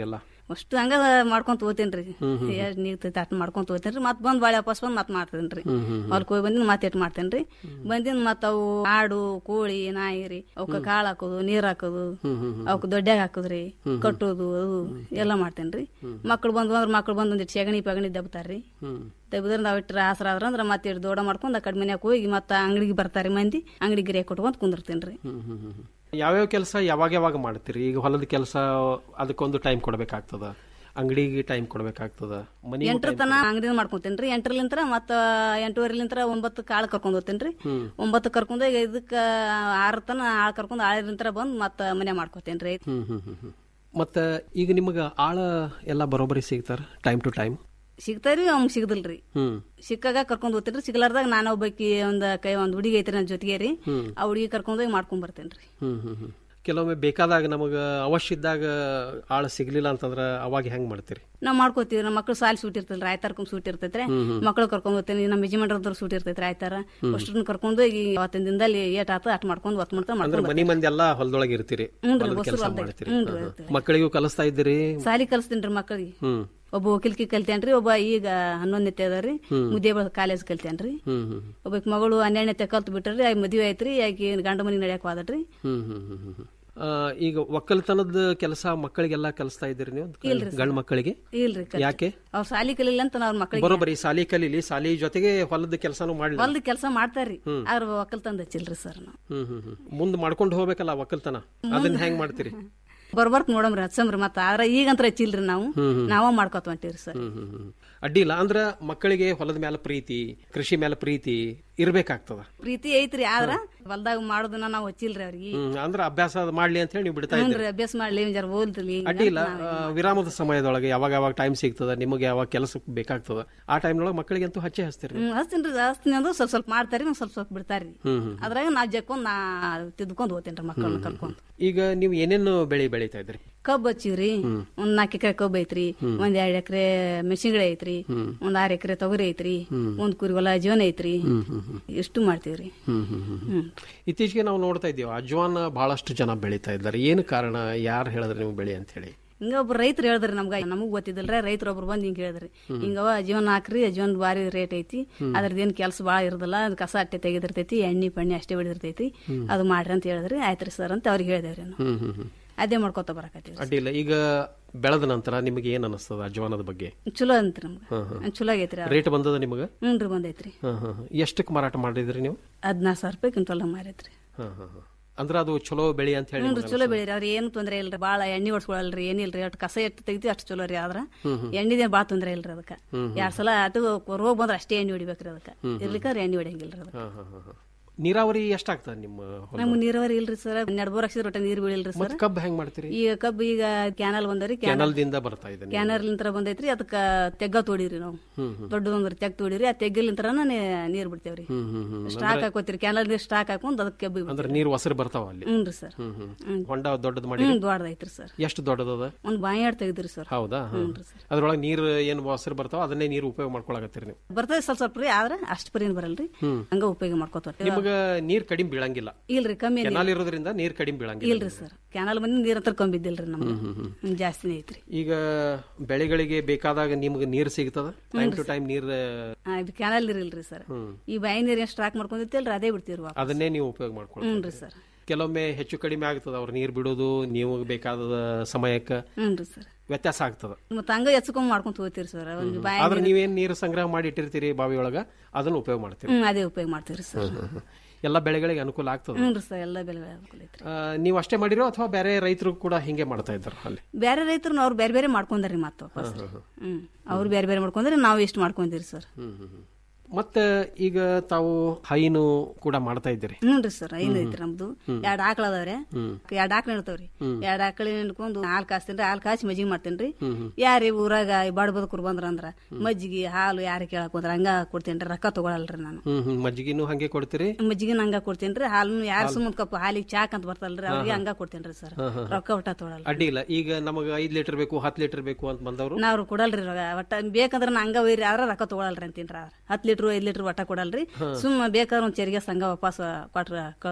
ಅಷ್ಟು ಹಂಗ ಮಾಡ್ಕೊಂತ ಹೋಗ್ತೇನ್ರಿ
ಹ್ಮ್, ಹ್ಮ್.
ಎಷ್ಟ್ ನೀಗ್ತೈತಿ ಅಟ್ ಮಾಡ್ಕೊಂತ ಹೋಗ್ತೇನ್ರಿ ಮತ್ ಬಂದ್ ಬಾಳೆ ವಾಪಸ್ ಬಂದ್ ಮತ್ ಮಾಡ್ತೇನ್ರಿ
ಹ್ಮ್, ಹ್ಮ್, ಹ್ಮ್.
ಹೊಲ್ಕ್ ಹೋಗಿ ಬಂದಿನ ಮತ್ ಎಟ್ ಮಾಡ್ತೇನ್ರಿ ಬಂದಿನ ಮತ್ ಅವು ಆಡು ಕೋಳಿ ನಾಯಿ ರೀ ಅವಕ್ಕ ಕಾಳು ಹಾಕೋದು ನೀರ್ ಹಾಕೋದು
ಹ್ಮ್, ಹ್ಮ್, ಹ್ಮ್.
ಅವಕ್ ದೊಡ್ಡ್ಯಾಗ ಹಾಕೋದ್ರಿ
ಹ್ಮ್.
ಕಟ್ಟೋದು ಅದು ಎಲ್ಲ ಮಾಡ್ತೇನ್ರಿ ಮಕ್ಳು ಬಂದ್ವು ಅಂದ್ರ ಮಕ್ಳು ಬಂದ್ ಒಂದಿಟ್ಟು ಸೆಗಣಿ ಪಗಣಿ ದಬ್ತಾರ್ರಿ
ಹ್ಮ್
ತೆಗ್ದ್ರ ನಾವ್ ಇಟ್ರ ಆಸರ ಆದ್ರ ಅಂದ್ರ ಮತ್ತೆ ಇಟ್ಟು ದೊಡ್ಡ ಮಾಡ್ಕೊಂಡ್ ಆ ಕಡೆ ಮನ್ಯಾಗ ಹೋಗಿ ಮತ್ತ ಅಂಗಡಿಗೆ ಬರ್ತಾರಿ ಮಂದಿ ಅಂಗಡಿ ಗಿರಿಯ ಕೊಟ್ಕೊಂಡ್ ಕುಂದಿರ್ತೇನ್ರಿ
ಹ್ಮ್, ಹ್ಮ್, ಹ್ಮ್, ಹ್ಮ್. ಯಾವ್ಯಾವ ಕೆಲಸ ಯಾವಾಗ ಯಾವಾಗ ಮಾಡ್ತೀರಿ ಈಗ ಹೊಲದ ಕೆಲಸ ಅದಕ್ಕೊಂದು ಟೈಮ್ ಕೊಡ್ಬೇಕಾಗ್ತದ ಅಂಗಡಿಗೆ ಟೈಮ್ ಕೊಡ್ಬೇಕಾಗ್ತದ ಮನಿ
ಎಂಟ್ರ ತನ ಅಂಗಡಿ ಮಾಡ್ಕೊಂತೇನ್ರಿ ಎಂಟ್ರಲಿಂತ್ರ ಮತ್ತ ಎಂಟೂವರೆಲಿಂತ್ರ ಒಂಬತ್ತು ಕಾಳು ಕರ್ಕೊಂಡ್ ಹೋಗ್ತೇನ್ರಿ
ಹ್ಮ್
ಒಂಬತ್ತು ಕರ್ಕೊಂಡು ಈಗ ಇದಕ್ಕ ಆರ ತನ ಆಳ್ ಕರ್ಕೊಂಡು ಆಳಿಲಿಂತ್ರ ಬಂದ್ ಮತ್ತ ಮನೆ ಮಾಡ್ಕೋತೇನ್ರಿ
ಹ್ಮ್ ಹ್ಮ್ ಹ್ಮ್ ಹ್ಮ್. ಮತ್ತ ಈಗ ನಿಮಗ ಆಳ ಎಲ್ಲ ಬರೋಬ್ಬರಿ ಸಿಗ್ತಾರ ಟೈಮ್ ಟು ಟೈಮ್
ಸಿಗ್ತಾರಿ ಅವ್ನ್ ಸಿಗದಿಲ್ರಿ
ಹ್ಮ್
ಸಿಕ್ಕಾಗ ಕರ್ಕೊಂಡ್ ಹೋಗ್ತೇನ್ರಿ ಸಿಗ್ಲಾರ್ದಾಗ ನಾನು ಒಬ್ಬಾಕಿ ಒಂದ್ ಕೈ ಒಂದ್ ಹುಡುಗಿ ಐತ್ರಿ ನನ್ನ ಜೊತೆಗೆ ರೀ
ಹ್ಮ್.
ಆ ಹುಡುಗಿ ಕರ್ಕೊಂಡ್ ಹೋಗಿ ಮಾಡ್ಕೊಂಡ್ ಬರ್ತೇನ್ರಿ
ಹ್ಮ್ ಹ್ಮ್ ಹ್ಮ್ ಕೆಲವೊಮ್ಮೆ ಬೇಕಾದಾಗ ನಮಗ ಅವಶ್ಯ ಇದ್ದಾಗ ಆಳ ಸಿಗ್ಲಿಲ್ಲ ಅಂತಂದ್ರ ಅವಾಗ ಹೆಂಗ್ ಮಾಡ್ತೀರಿ
ನಾವ್ ಮಾಡ್ಕೋತೀವಿ ನಮ್ಮ ಮಕ್ಳು ಸಾಲಿ ಸೂಟ್ ಇರ್ತಲ್ರಿ ಆಯ್ತಾರ್ಕೊಂಡ್ ಸೂಟ್ ಇರ್ತೈತ್ರಿ
ಹ್ಮ್, ಹ್ಮ್.
ಮಕ್ಳು ಕರ್ಕೊಂಡ್ ಹೋಗ್ತೇನೆ ನಮ್ಮ ಯಜಮಾನ್ರದ್ರ ಸೂಟ್ ಇರ್ತೈತ್ರಿ ಆಯ್ತಾರ
ಹ್ಮ್.
ಅಷ್ಟನ್ನ ಕರ್ಕೊಂಡು ಹೋಗಿ ಅವತ್ತಿನ ದಿನದಲ್ಲಿ ಏಟ್ ಆತ ಅಟ್ ಮಾಡ್ಕೊಂಡ್ ಒತ್ ಮಾಡ್ಕೊಂಡ್
ಅಂದ್ರೆ
ಮಾಡ್ಕೊಂಡ್
ಮನಿ ಮಂದಿ ಎಲ್ಲಾ ಹೊಲದೊಳಗೆ ಇರ್ತೀರಿ
ಹ್ಞೂನ್ರಿ,
ಹೊಲದ
ಹೊಸೂರ್
ಕೆಲಸ
ಹೊಲ್ದಾಗ.
ಮಾಡ್ತೀರಿ
ಹ್ಞೂನ್ರಿ,
ಹ್ಮ್, ಹ್ಮ್.
ಇರ್ತೀರಿ.
ಮಕ್ಕಳಿಗೂ ಕಲಿಸ್ತಾ ಇದ್ದೀರಿ
ಸಾಲಿ ಕಲಿಸ್ತೇನ್ರಿ ಮಕ್ಕಳಿಗೆ
ಹ್ಮ್
ಒಬ್ಬ ವಕೀಲ್ಕಿ ಕಲ್ತೇನ್ರಿ ಒಬ್ಬ ಈಗ ಹನ್ನೊಂದನೇ ಅದಾರಿ
ಹ್ಮ್.
ಮುದ್ದೇಬಳ ಕಾಲೇಜ್ ಕಲ್ತೇನ್ರಿ
ಹ್ಮ್ ಹ್ಮ್
ಒಬ್ಬಾಕಿ ಮಗಳು ಹನ್ನೆರಡನೇ ಕಲ್ತ್ ಬಿಟ್ರಿ ಆಗ ಮದುವೆ ಐತ್ರಿ ಆಕಿ ಗಂಡ ಮನಿ ನಡ್ಯಾಕ ಹೋದಡ್ರಿ
ಹ್ಮ್ ಹ್ಮ್ ಹ್ಮ್ ಹ್ಮ್ ಹ್ಮ್. ಆ, ಈಗ ಒಕ್ಕಲ್ತನದ ಕೆಲಸ ಮಕ್ಕಳಿಗೆಲ್ಲ ಕಲಿಸ್ತಾ ಇದ್ದೀರಿ ನೀವು
ಇಲ್ರಿ ಸರ್.
ಗಂಡ್ ಮಕ್ಕಳಿಗೆ
ಇಲ್ರಿ ಕಲ್ತೆ.
ಯಾಕೆ
ಅವ್ರ ಸಾಲಿ ಕಲಿಲ್ಲ ಅಂತ ನಾವ್ ಮಕ್ಕಳಿಗೆ
ಬರೋಬ್ಬರಿ ಸಾಲಿ ಕಲೀಲಿ ಸಾಲಿ ಜೊತೆಗೆ ಹೊಲದ ಕೆಲಸನೂ ಮಾಡ್ಲಿ
ಹೊಲ್ದ ಕೆಲಸ ಮಾಡ್ತಾರ್ರಿ
ಹ್ಮ್.
ಅವ್ರ ಒಕ್ಕಲ್ತಂದ ಹಚ್ಚಿಲ್ರಿ ಸರ್ ನಾವು
ಹ್ಮ್ ಹ್ಮ್ ಹ್ಮ್ ಮುಂದ್ ಮಾಡ್ಕೊಂಡು ಹೋಗ್ಬೇಕಲ್ಲ ಒಕ್ಕಲ್ತನ ಅದನ್ನ ಹೆಂಗ್ ಮಾಡ್ತೀರಿ
ಬರ್ಬರ್ಕ್ ನೋಡಮ್ರಿ ಹಚ್ಚಮ್ರಿ ಮತ್ತ ಆದ್ರ ಈಗಂತ್ರ ಹಚ್ಚಿಲ್ರಿ ನಾವು
ಹ್ಮ್, ಹ್ಮ್.
ನಾವ ಮಾಡ್ಕೊತ ಹೊಂಟೀವ್ರಿ ಸರ್
ಹ್ಮ್ ಹ್ಮ್ ಹ್ಮ್ ಅಡ್ಡಿಲ್ಲ ಅಂದ್ರ ಮಕ್ಕಳಿಗೆ ಹೊಲದ ಮೇಲೆ ಪ್ರೀತಿ ಕೃಷಿ ಮೇಲೆ ಪ್ರೀತಿ ಇರ್ಬೇಕಾಗ್ತದ
ಪ್ರೀತಿ ಐತ್ರಿ ಆದ್ರ ಹೊಲ್ದಾಗ ಮಾಡೋದನ್ನ ನಾವ್ ಹಚ್ಚಿಲ್ರಿ ಅವ್ರಿಗೆ
ಹ್ಮ್ ಅಂದ್ರ ಅಭ್ಯಾಸ ಅದ್ ಮಾಡ್ಲಿ ಅಂತ ಹೇಳಿ ನೀವು ಬಿಡ್ತಾ ಇದ್ದೀರಿ
ಹ್ಞೂನ್ರಿ ಅಭ್ಯಾಸ ಮಾಡ್ಲಿ ಒಂದ್ ಜರ ಓದ್ಲಿ
ಅಡ್ಡಿ ಇಲ್ಲ ಆ, ವಿರಾಮದ ಸಮಯದೊಳಗೆ ಯಾವಾಗ ಯಾವಾಗ ಟೈಮ್ ಸಿಗ್ತದ ನಿಮಗೆ ಯಾವಾಗ ಕೆಲಸ ಬೇಕಾಗ್ತದ ಆ ಟೈಮ್ನೊಳಗೆ ಮಕ್ಕಳಿಗೆ ಅಂತೂ ಹಚ್ಚೆ ಹಚ್ತೀರಿ
ಹ್ಮ್ ಹಚ್ತೀನ್ರಿ ಹಚ್ತೀನಿ ಅಂದ್ರೆ ಸ್ವಲ್ಪ ಸ್ವಲ್ಪ ಮಾಡ್ತಾರಿ ಒಂದ್ ಸ್ವಲ್ಪ ಸ್ವಲ್ಪ ಬಿಡ್ತಾರಿ
ಹ್ಮ್ ಹ್ಮ್
ಅದ್ರಾಗ ನಾವ್ ಜಕ್ಕೊಂಡ್ ನಾ ತಿದ್ಕೊಂಡ್ ಹೋಗ್ತೇನ್ರಿ ಮಕ್ಕಳನ್ನ ಕರ್ಕೊಂಡ್
ಈಗ ನೀವು ಏನೇನು ಬೆಳೆ ಬೆಳೀತಾ ಇದ್ರಿ
ಕಬ್ಬ್ ಹಚ್ಚಿವ್ರಿ
ಹ್ಮ್.
ಒಂದ್ ನಾಲ್ಕು ಎಕರೆ ಕಬ್ಬ್ ಐತ್ರಿ
ಹ್ಮ್.
ಒಂದ್ ಎರಡ್ ಎಕರೆ ಮೆಣಸಿನ್ಗಿಡ ಐತ್ರಿ
ಹ್ಮ್.
ಒಂದ್ ಆರ್ ಎಕರೆ ತೊಗರಿ ಐತ್ರಿ
ಹ್ಮ್.
ಒಂದ್ ಕುರಿ ಹೊಲ ಜೀವನ ಐತ್ರಿ
ಹ್ಮ್ ಹ್ಮ್ ಹ್ಮ್
ಎಷ್ಟು ಮಾಡ್ತೀವ್ರಿ
ಹ್ಮ್ ಹ್ಮ್ ಹ್ಮ್
ಹ್ಮ್
ಇತ್ತೀಚೆಗೆ ನಾವು ನೋಡ್ತಾ ಇದ್ದೀವಿ ಅಜ್ವಾನ್ ಬಹಳಷ್ಟು ಜನ ಬೆಳೀತಾ ಇದ್ದಾರೆ ಏನು ಕಾರಣ ಯಾರು ಹೇಳಿದ್ರೆ ನೀವು ಬೆಳಿ ಅಂತ ಹೇಳಿ
ಹಿಂಗ ಒಬ್ರು ರೈತರು ಹೇಳಿದ್ರಿ ನಮ್ಗ ನಮಗ್ ಗೊತ್ತಿದ್ದಲ್ರಿ ರೈತರು ಒಬ್ರು ಬಂದ್ ಹಿಂಗ ಹೇಳಿದ್ರಿ
ಹ್ಮ್.
ಹಿಂಗವ ಜೀವನ ಹಾಕ್ರಿ ಜೀವನ ಬಾರಿ ರೇಟ್ ಐತಿ
ಹ್ಮ್.
ಅದ್ರದ್ದೇನ್ ಕೆಲಸ ಬಾಳ ಇರದಲ್ಲ ಅದ್ ಕಸ ಅಟ್ಟೆ ತೆಗೆದಿರ್ತೈತಿ ಎಣ್ಣಿ ಪಣ್ಣಿ ಅಷ್ಟೇ ಬಿಡಿರ್ತೈತಿ
ಹ್ಮ್.
ಅದು ಮಾಡ್ರಿ ಅಂತ ಹೇಳಿದ್ರಿ ಆಯ್ತ್ರಿ ಸರ್ ಅಂತ ಅವ್ರಿಗೆ ಹೇಳಿದೇವ್ರಿ ನಾವು
ಹ್ಮ್ ಹ್ಮ್ ಹ್ಮ್
ಅದೇ ಮಾಡ್ಕೊತ ಬರಕತ್ತೀವಿ
ಅಡ್ಡಿಲ್ಲ ಈಗ ಬೆಳೆದ ನಂತರ ನಿಮಗೆ ಏನ್ ಅನಿಸ್ತದ ಅಜ್ವಾನದ ಬಗ್ಗೆ
ಚಲೋ ಅಂತ್ರಿ ನಮ್ಗ
ಹ್ಮ್ ಹ್ಮ್
ಚಲೋ ಆಗೈತ್ರಿ ಅದು.
ರೇಟ್ ಬಂದದ ನಿಮಗೆ
ಹ್ಞೂನ್ರಿ ಬಂದೈತ್ರಿ
ಹ್ಮ್ ಹ್ಮ್ ಹ್ಮ್. ಎಷ್ಟಕ್ಕೆ ಮಾರಾಟ ಮಾಡಿದ್ರಿ ನೀವು
ಹದಿನಾರು ಸಾವಿರ ರೂಪಾಯಿ ಕ್ವಿಂಟಲ್ ಮಾರೈತ್ರಿ
ಹ್ಮ್ ಹ್ಮ್ ಹ್ಮ್. ಅಂದ್ರೆ ಅದು ಚಲೋ ಬೆಳಿ ಅಂತ ಹೇಳಿ
ಹ್ಞೂ
ನಿಮ್ಗೆ
ಚಲೋ ಬೆಳಿರಿ ಅವ್ರ ಏನು ತೊಂದ್ರೆ ಇಲ್ರಿ ಬಾಳ ಎಣ್ಣೆ ಹೊಡ್ಸ್ಕೊಳಲ್ರಿ ಏನಿಲ್ರಿ ಅಷ್ಟು ಕಸ ಎಷ್ಟು ತೆಗಿತೀವಿ ಅಷ್ಟು ಚಲೋ ರೀ ಆದ್ರ
ಹ್ಮ್ ಹ್ಮ್.
ಎಣ್ಣಿದೇನ್ ಬಾಳ ತೊಂದ್ರೆ ಇಲ್ರಿ ಅದಕ್ಕ
ಹ್ಮ್ ಹ್ಮ್.
ಎರಡ್ ಸಲ ಅటు ರೋಗ ಬಂದ್ರ ಅಷ್ಟೇ ಎಣ್ಣೆ ಹೊಡಿಬೇಕ್ರಿ ಅದಕ್ಕ
ಹ್ಮ್ ಹ್ಮ್.
ಇರ್ಲಿಕ್ಕ ಎಣ್ಣೆ ಹೊಡಿಯಂಗಿಲ್ರಿ ಅದಕ್ಕ
ಹಾ, ಹಾ, ಹಾ, ಹಾ. ನೀರಾವರಿ ಎಷ್ಟಾಗ್ತದ ನಿಮ್ಮ ಹೊಲ
ನಮ್ಗೆ ನೀರಾವರಿ ಇಲ್ರಿ ಸರ್ ಹನ್ನೆರಡು ಬೋರ್ ಹಾಕ್ಸಿದ್ರೆ ಒಟ್ಟ ನೀರ್ ಬೀಳಿಲ್ರಿ
ಮತ್ತ್
ಸರ್
ಕಬ್ಬ್ ಹೆಂಗ್ ಮಾಡ್ತೀರಿ
ಈಗ ಕಬ್ಬು ಈಗ ಕ್ಯಾನಲ್ ಬಂದರಿ
ಕೆನಲ್ ದಿಂದ ಬರ್ತಾ ಇದೆ ನಿಮ್ಗೆ.
ಕ್ಯಾನಲ್ ಲಿಂತ್ರ ಬಂದೈತ್ರಿ ಅದಕ್ಕ ತೆಗ್ಗ ತೋಡಿರಿ ನಾವು
ಹ್ಮ್ ಹ್ಮ್.
ದೊಡ್ಡದೊಂದ್ರಿ ತೆಗ್ ತೋಡಿರಿ ಆ ತೆಗ್ಗಲಿಂತ್ರನ ನೀರ್ ಬಿಡ್ತೇವ್ರಿ
ಹ್ಮ್ ಹ್ಮ್ ಹ್ಮ್.
ಸ್ಟಾಕ್
ಅಂದ್ರೆ-
ಹಾಕೋತಿರಿ ಕ್ಯಾನಲ್ ನೀರ್ ಸ್ಟಾಕ್ ಹಾಕೊಂಡ್ ಅದಕ್ಕೆ ಕೆಬ್ಬಿ
ಅಂದ್ರೆ ನೀರು ಹೊಸರು ಬರ್ತಾವ ಅಲ್ಲಿ
ಹ್ಞೂನ್ರಿ ಸರ್
ಹ್ಮ್ ಹ್ಮ್
ಹ್ಮ್.
ಹೊಂಡ ದೊಡ್ಡದು ಮಾಡಿ
ಹ್ಮ್ ದೊಡ್ಡದೈತ್ರಿ ಸರ್
ಎಷ್ಟು ದೊಡ್ಡದದ
ಒಂದ್ ಬಾಯಾಡ್ ತೆಗ್ದಿರಿ ಸರ್
ಹೌದಾ ಹಾ.
ಹ್ಞೂನ್ರಿ
ಅದ್ರೊಳಗೆ ನೀರು ಏನು ಹೊಸರು ಬರ್ತಾವ ಅದನ್ನೇ ನೀರು ಉಪಯೋಗ ಮಾಡ್ಕೊಳಕತ್ತೀರಿ ನೀವು
ಬರ್ತದೆ ಸ್ವಲ್ಪ ಸ್ವಲ್ಪ ರೀ ಆದ್ರೆ ಅಷ್ಟು ಪರಿ ಬರಲ್ರಿ
ಹ್ಮ್.
ಹಂಗ ಉಪಯೋಗ ಮಾಡ್ಕೋತ
ನಿಮಗ ನೀರ್ ಕಡಿಮೆ ಬೀಳಂಗಿಲ್ಲ
ಇಲ್ರಿ ಕಮ್ಮಿ ಏನ್
ಕೆನಾಲ್
ಇಲ್ಲ.
ಇರೋದ್ರಿಂದ ನೀರ್ ಕಡಿಮೆ ಬೀಳಂಗಿಲ್ಲ
ಇಲ್ರಿ ಸರ್ ಕ್ಯಾನಲ್ ಮಂದಿ ನೀರ್ ಹತ್ರ ಕಮ್ಮಿ ಬಿದ್ದಿಲ್ರಿ ನಮ್ಗೆ
ಹ್ಮ್, ಹ್ಮ್, ಹ್ಮ್.
ಹ್ಮ್, ಜಾಸ್ತಿನೇ ಐತ್ರಿ
ಈಗ ಬೆಳೆಗಳಿಗೆ ಬೇಕಾದಾಗ ನಿಮ್ಗೆ ನೀರ್ ಸಿಗ್ತದ ಟೈಮ್ ಟು ಟೈಮ್ ನೀರ್
ಆ, ಇದು ಕ್ಯಾನಲ್ ನೀರ್ ಇಲ್ರಿ ಸರ್
ಹ್ಮ್.
ಈ ಬಾಯಿ ನೀರ್ ಏನ್ ಸ್ಟಾಕ್ ಮಾಡ್ಕೊಂಡಿರ್ತಿಲ್ರಿ ಅದೇ ಬಿಡ್ತೀವ್ರಿ ವಾಪಸ್.
ಅದನ್ನೇ ನೀವು ಉಪಯೋಗ ಮಾಡ್ಕೊಳ್ಳಿ
ಹ್ಞೂನ್ರಿ ಸರ್
ಕೆಲವೊಮ್ಮೆ ಹೆಚ್ಚು ಕಡಿಮೆ ಆಗ್ತದ ಅವ್ರ ನೀರ್ ಬಿಡೋದು ನೀವು ಬೇಕಾದ ಸಮಯಕ್ಕೆ
ಹ್ಞೂನ್ರಿ ಸರ್
ವ್ಯತ್ಯಾಸ ಆಗ್ತದ
ಮತ್ತ ಹಂಗ ಎಚ್ಕೊಂಡ್ ಮಾಡ್ಕೊಂತ ಹೋಗ್ತೀರಿ ಸರ್ ಒಂದ್ ಬಾಯಿ
ಆದ್ರೆ
ನೀರ್-
ನೀವೇನ್ ನೀರು ಸಂಗ್ರಹ ಮಾಡಿ ಇಟ್ಟಿರ್ತೀರಿ ಬಾವಿ ಒಳಗ ಅದನ್ನ ಉಪಯೋಗ ಮಾಡ್ತೀರಿ
ಹ್ಮ್ ಅದೇ ಉಪಯೋಗ ಮಾಡ್ತೀವ್ರಿ ಸರ್
ಹ್ಮ್, ಹ್ಮ್, ಹ್ಮ್. ಎಲ್ಲ ಬೆಳೆಗಳಿಗೆ ಅನುಕೂಲ ಆಗ್ತದ
ಹ್ಞೂನ್ರಿ ಸರ್ ಎಲ್ಲ ಬೆಲೆ ಅನುಕೂಲ ಐತ್ರಿ
ಆ, ನೀವು ಅಷ್ಟೇ ಮಾಡಿರೋ ಅಥವಾ ಬೇರೆ ರೈತರು ಕೂಡ ಹಿಂಗೆ ಮಾಡ್ತಾ ಇದ್ದಾರೆ ಅಲ್ಲಿ
ಬೇರೆ ರೈತರು ಅವ್ರು ಬೇರೆ ಬೇರೆ ಮಾಡ್ಕೊಂಡಾರಿ ಮತ್ತೆ ವಾಪಸ್
ಹ್ಮ್, ಹ್ಮ್,
ಹ್ಮ್ ಅವ್ರು ಬೇರೆ ಬೇರೆ ಮಾಡ್ಕೊಂಡ್ರೆ ನಾವು ಇಷ್ಟು ಮಾಡ್ಕೊಂತೀರಿ ಸರ್
ಹ್ಮ್ ಹ್ಮ್ ಹ್ಮ್. ಮತ್ತೆ ಈಗ ತಾವು ಹೈನು ಕೂಡ ಮಾಡ್ತಾ ಇದ್ದೀರಿ
ಹ್ಞೂನ್ರಿ ಸರ್ ಐನ್
ಹ್ಮ್,
ಐತ್ರಿ ನಮ್ದು
ಹ್ಮ್.
ಎರಡ್ ಆಕಳ ಅದಾವ್ರಿ
ಹ್ಮ್.
ಎರಡ್ ಆಕಳ ಇಡ್ತಾವ್ರಿ
ಹ್ಮ್.
ಎರಡ್ ಆಕಳ ಹಿಡ್ಕೊಂಡು ಹಾಲ್ ಕಾಸ್ತೇನ್ರಿ ಹಾಲ್ ಕಾಸಿ ಮಜ್ಜಿಗೆ ಮಾಡ್ತೇನ್ರಿ
ಹ್ಮ್, ಹ್ಮ್.
ಯಾರಿ ಊರಾಗ ಬಡ ಬದುಕರು ಬಂದ್ರ ಅಂದ್ರ ಮಜ್ಜಿಗೆ ಹಾಲು ಯಾರು ಕೇಳಕ್ ಹೋದ್ರ ಹಂಗ ಕೊಡ್ತೇನ್ರಿ ರೊಕ್ಕ ತಗೊಳಲ್ರಿ ನಾನು
ಹ್ಮ್ ಹ್ಮ್ ಮಜ್ಜಿಗೆನು ಹಂಗೆ ಕೊಡ್ತೀರಿ
ಮಜ್ಜಿಗೆ ಹಂಗ ಕೊಡ್ತೇನ್ರಿ ಹಾಲು ಯಾರು
ಹಾಲ್-
ಸುಮ್ಮನೆ ಕಪ್ ಹಾಲಿಗೆ ಚಾಕ್ ಅಂತ ಬರ್ತಲ್ರಿ
ಹಾ,
ಅವ್ರಿಗೆ
ಹಾ.
ಹಂಗ ಕೊಡ್ತೇನ್ರಿ ಸರ್
ಹಾ, ಹಾ, ಹಾ.
ರೊಕ್ಕ ಒಟ್ಟ ತಗೊಳಲ್ಲ
ಅಡ್ಡಿ ಇಲ್ಲ ಈಗ ನಮಗ ಐದ್ ಲೀಟರ್ ಬೇಕು ಹತ್ತು ಲೀಟರ್ ಬೇಕು ಅಂತ ಬಂದವರು
ನಾವ್ ಕೊಡಲ್ರಿ ರೊಕ್ಕ. ಒಟ್ಟ ಬೇಕಂದ್ರ ನಾ ಹಂಗ ಒಯ್ರಿ ಆದ್ರ ರೊಕ್ಕ ತಗೊಳಲ್ರಿ ಅಂತೀನ್ರಿ ಆದ್ರ ಹತ್ತು ಲೀಟ್ರ್ ಐದ್ ಲೀಟ್ರ್ ಒಟ್ಟ ಕೊಡಲ್ರಿ
ಹಾ.
ಸುಮ್ಮ ಬೇಕಾದ್ರ ಒಂದ್ ಚೆರಿಗೆ ಸಂಘ ವಾಪಸ್ ಕೊಟ್ರ ಕಳ್ತೇನ್ರಿ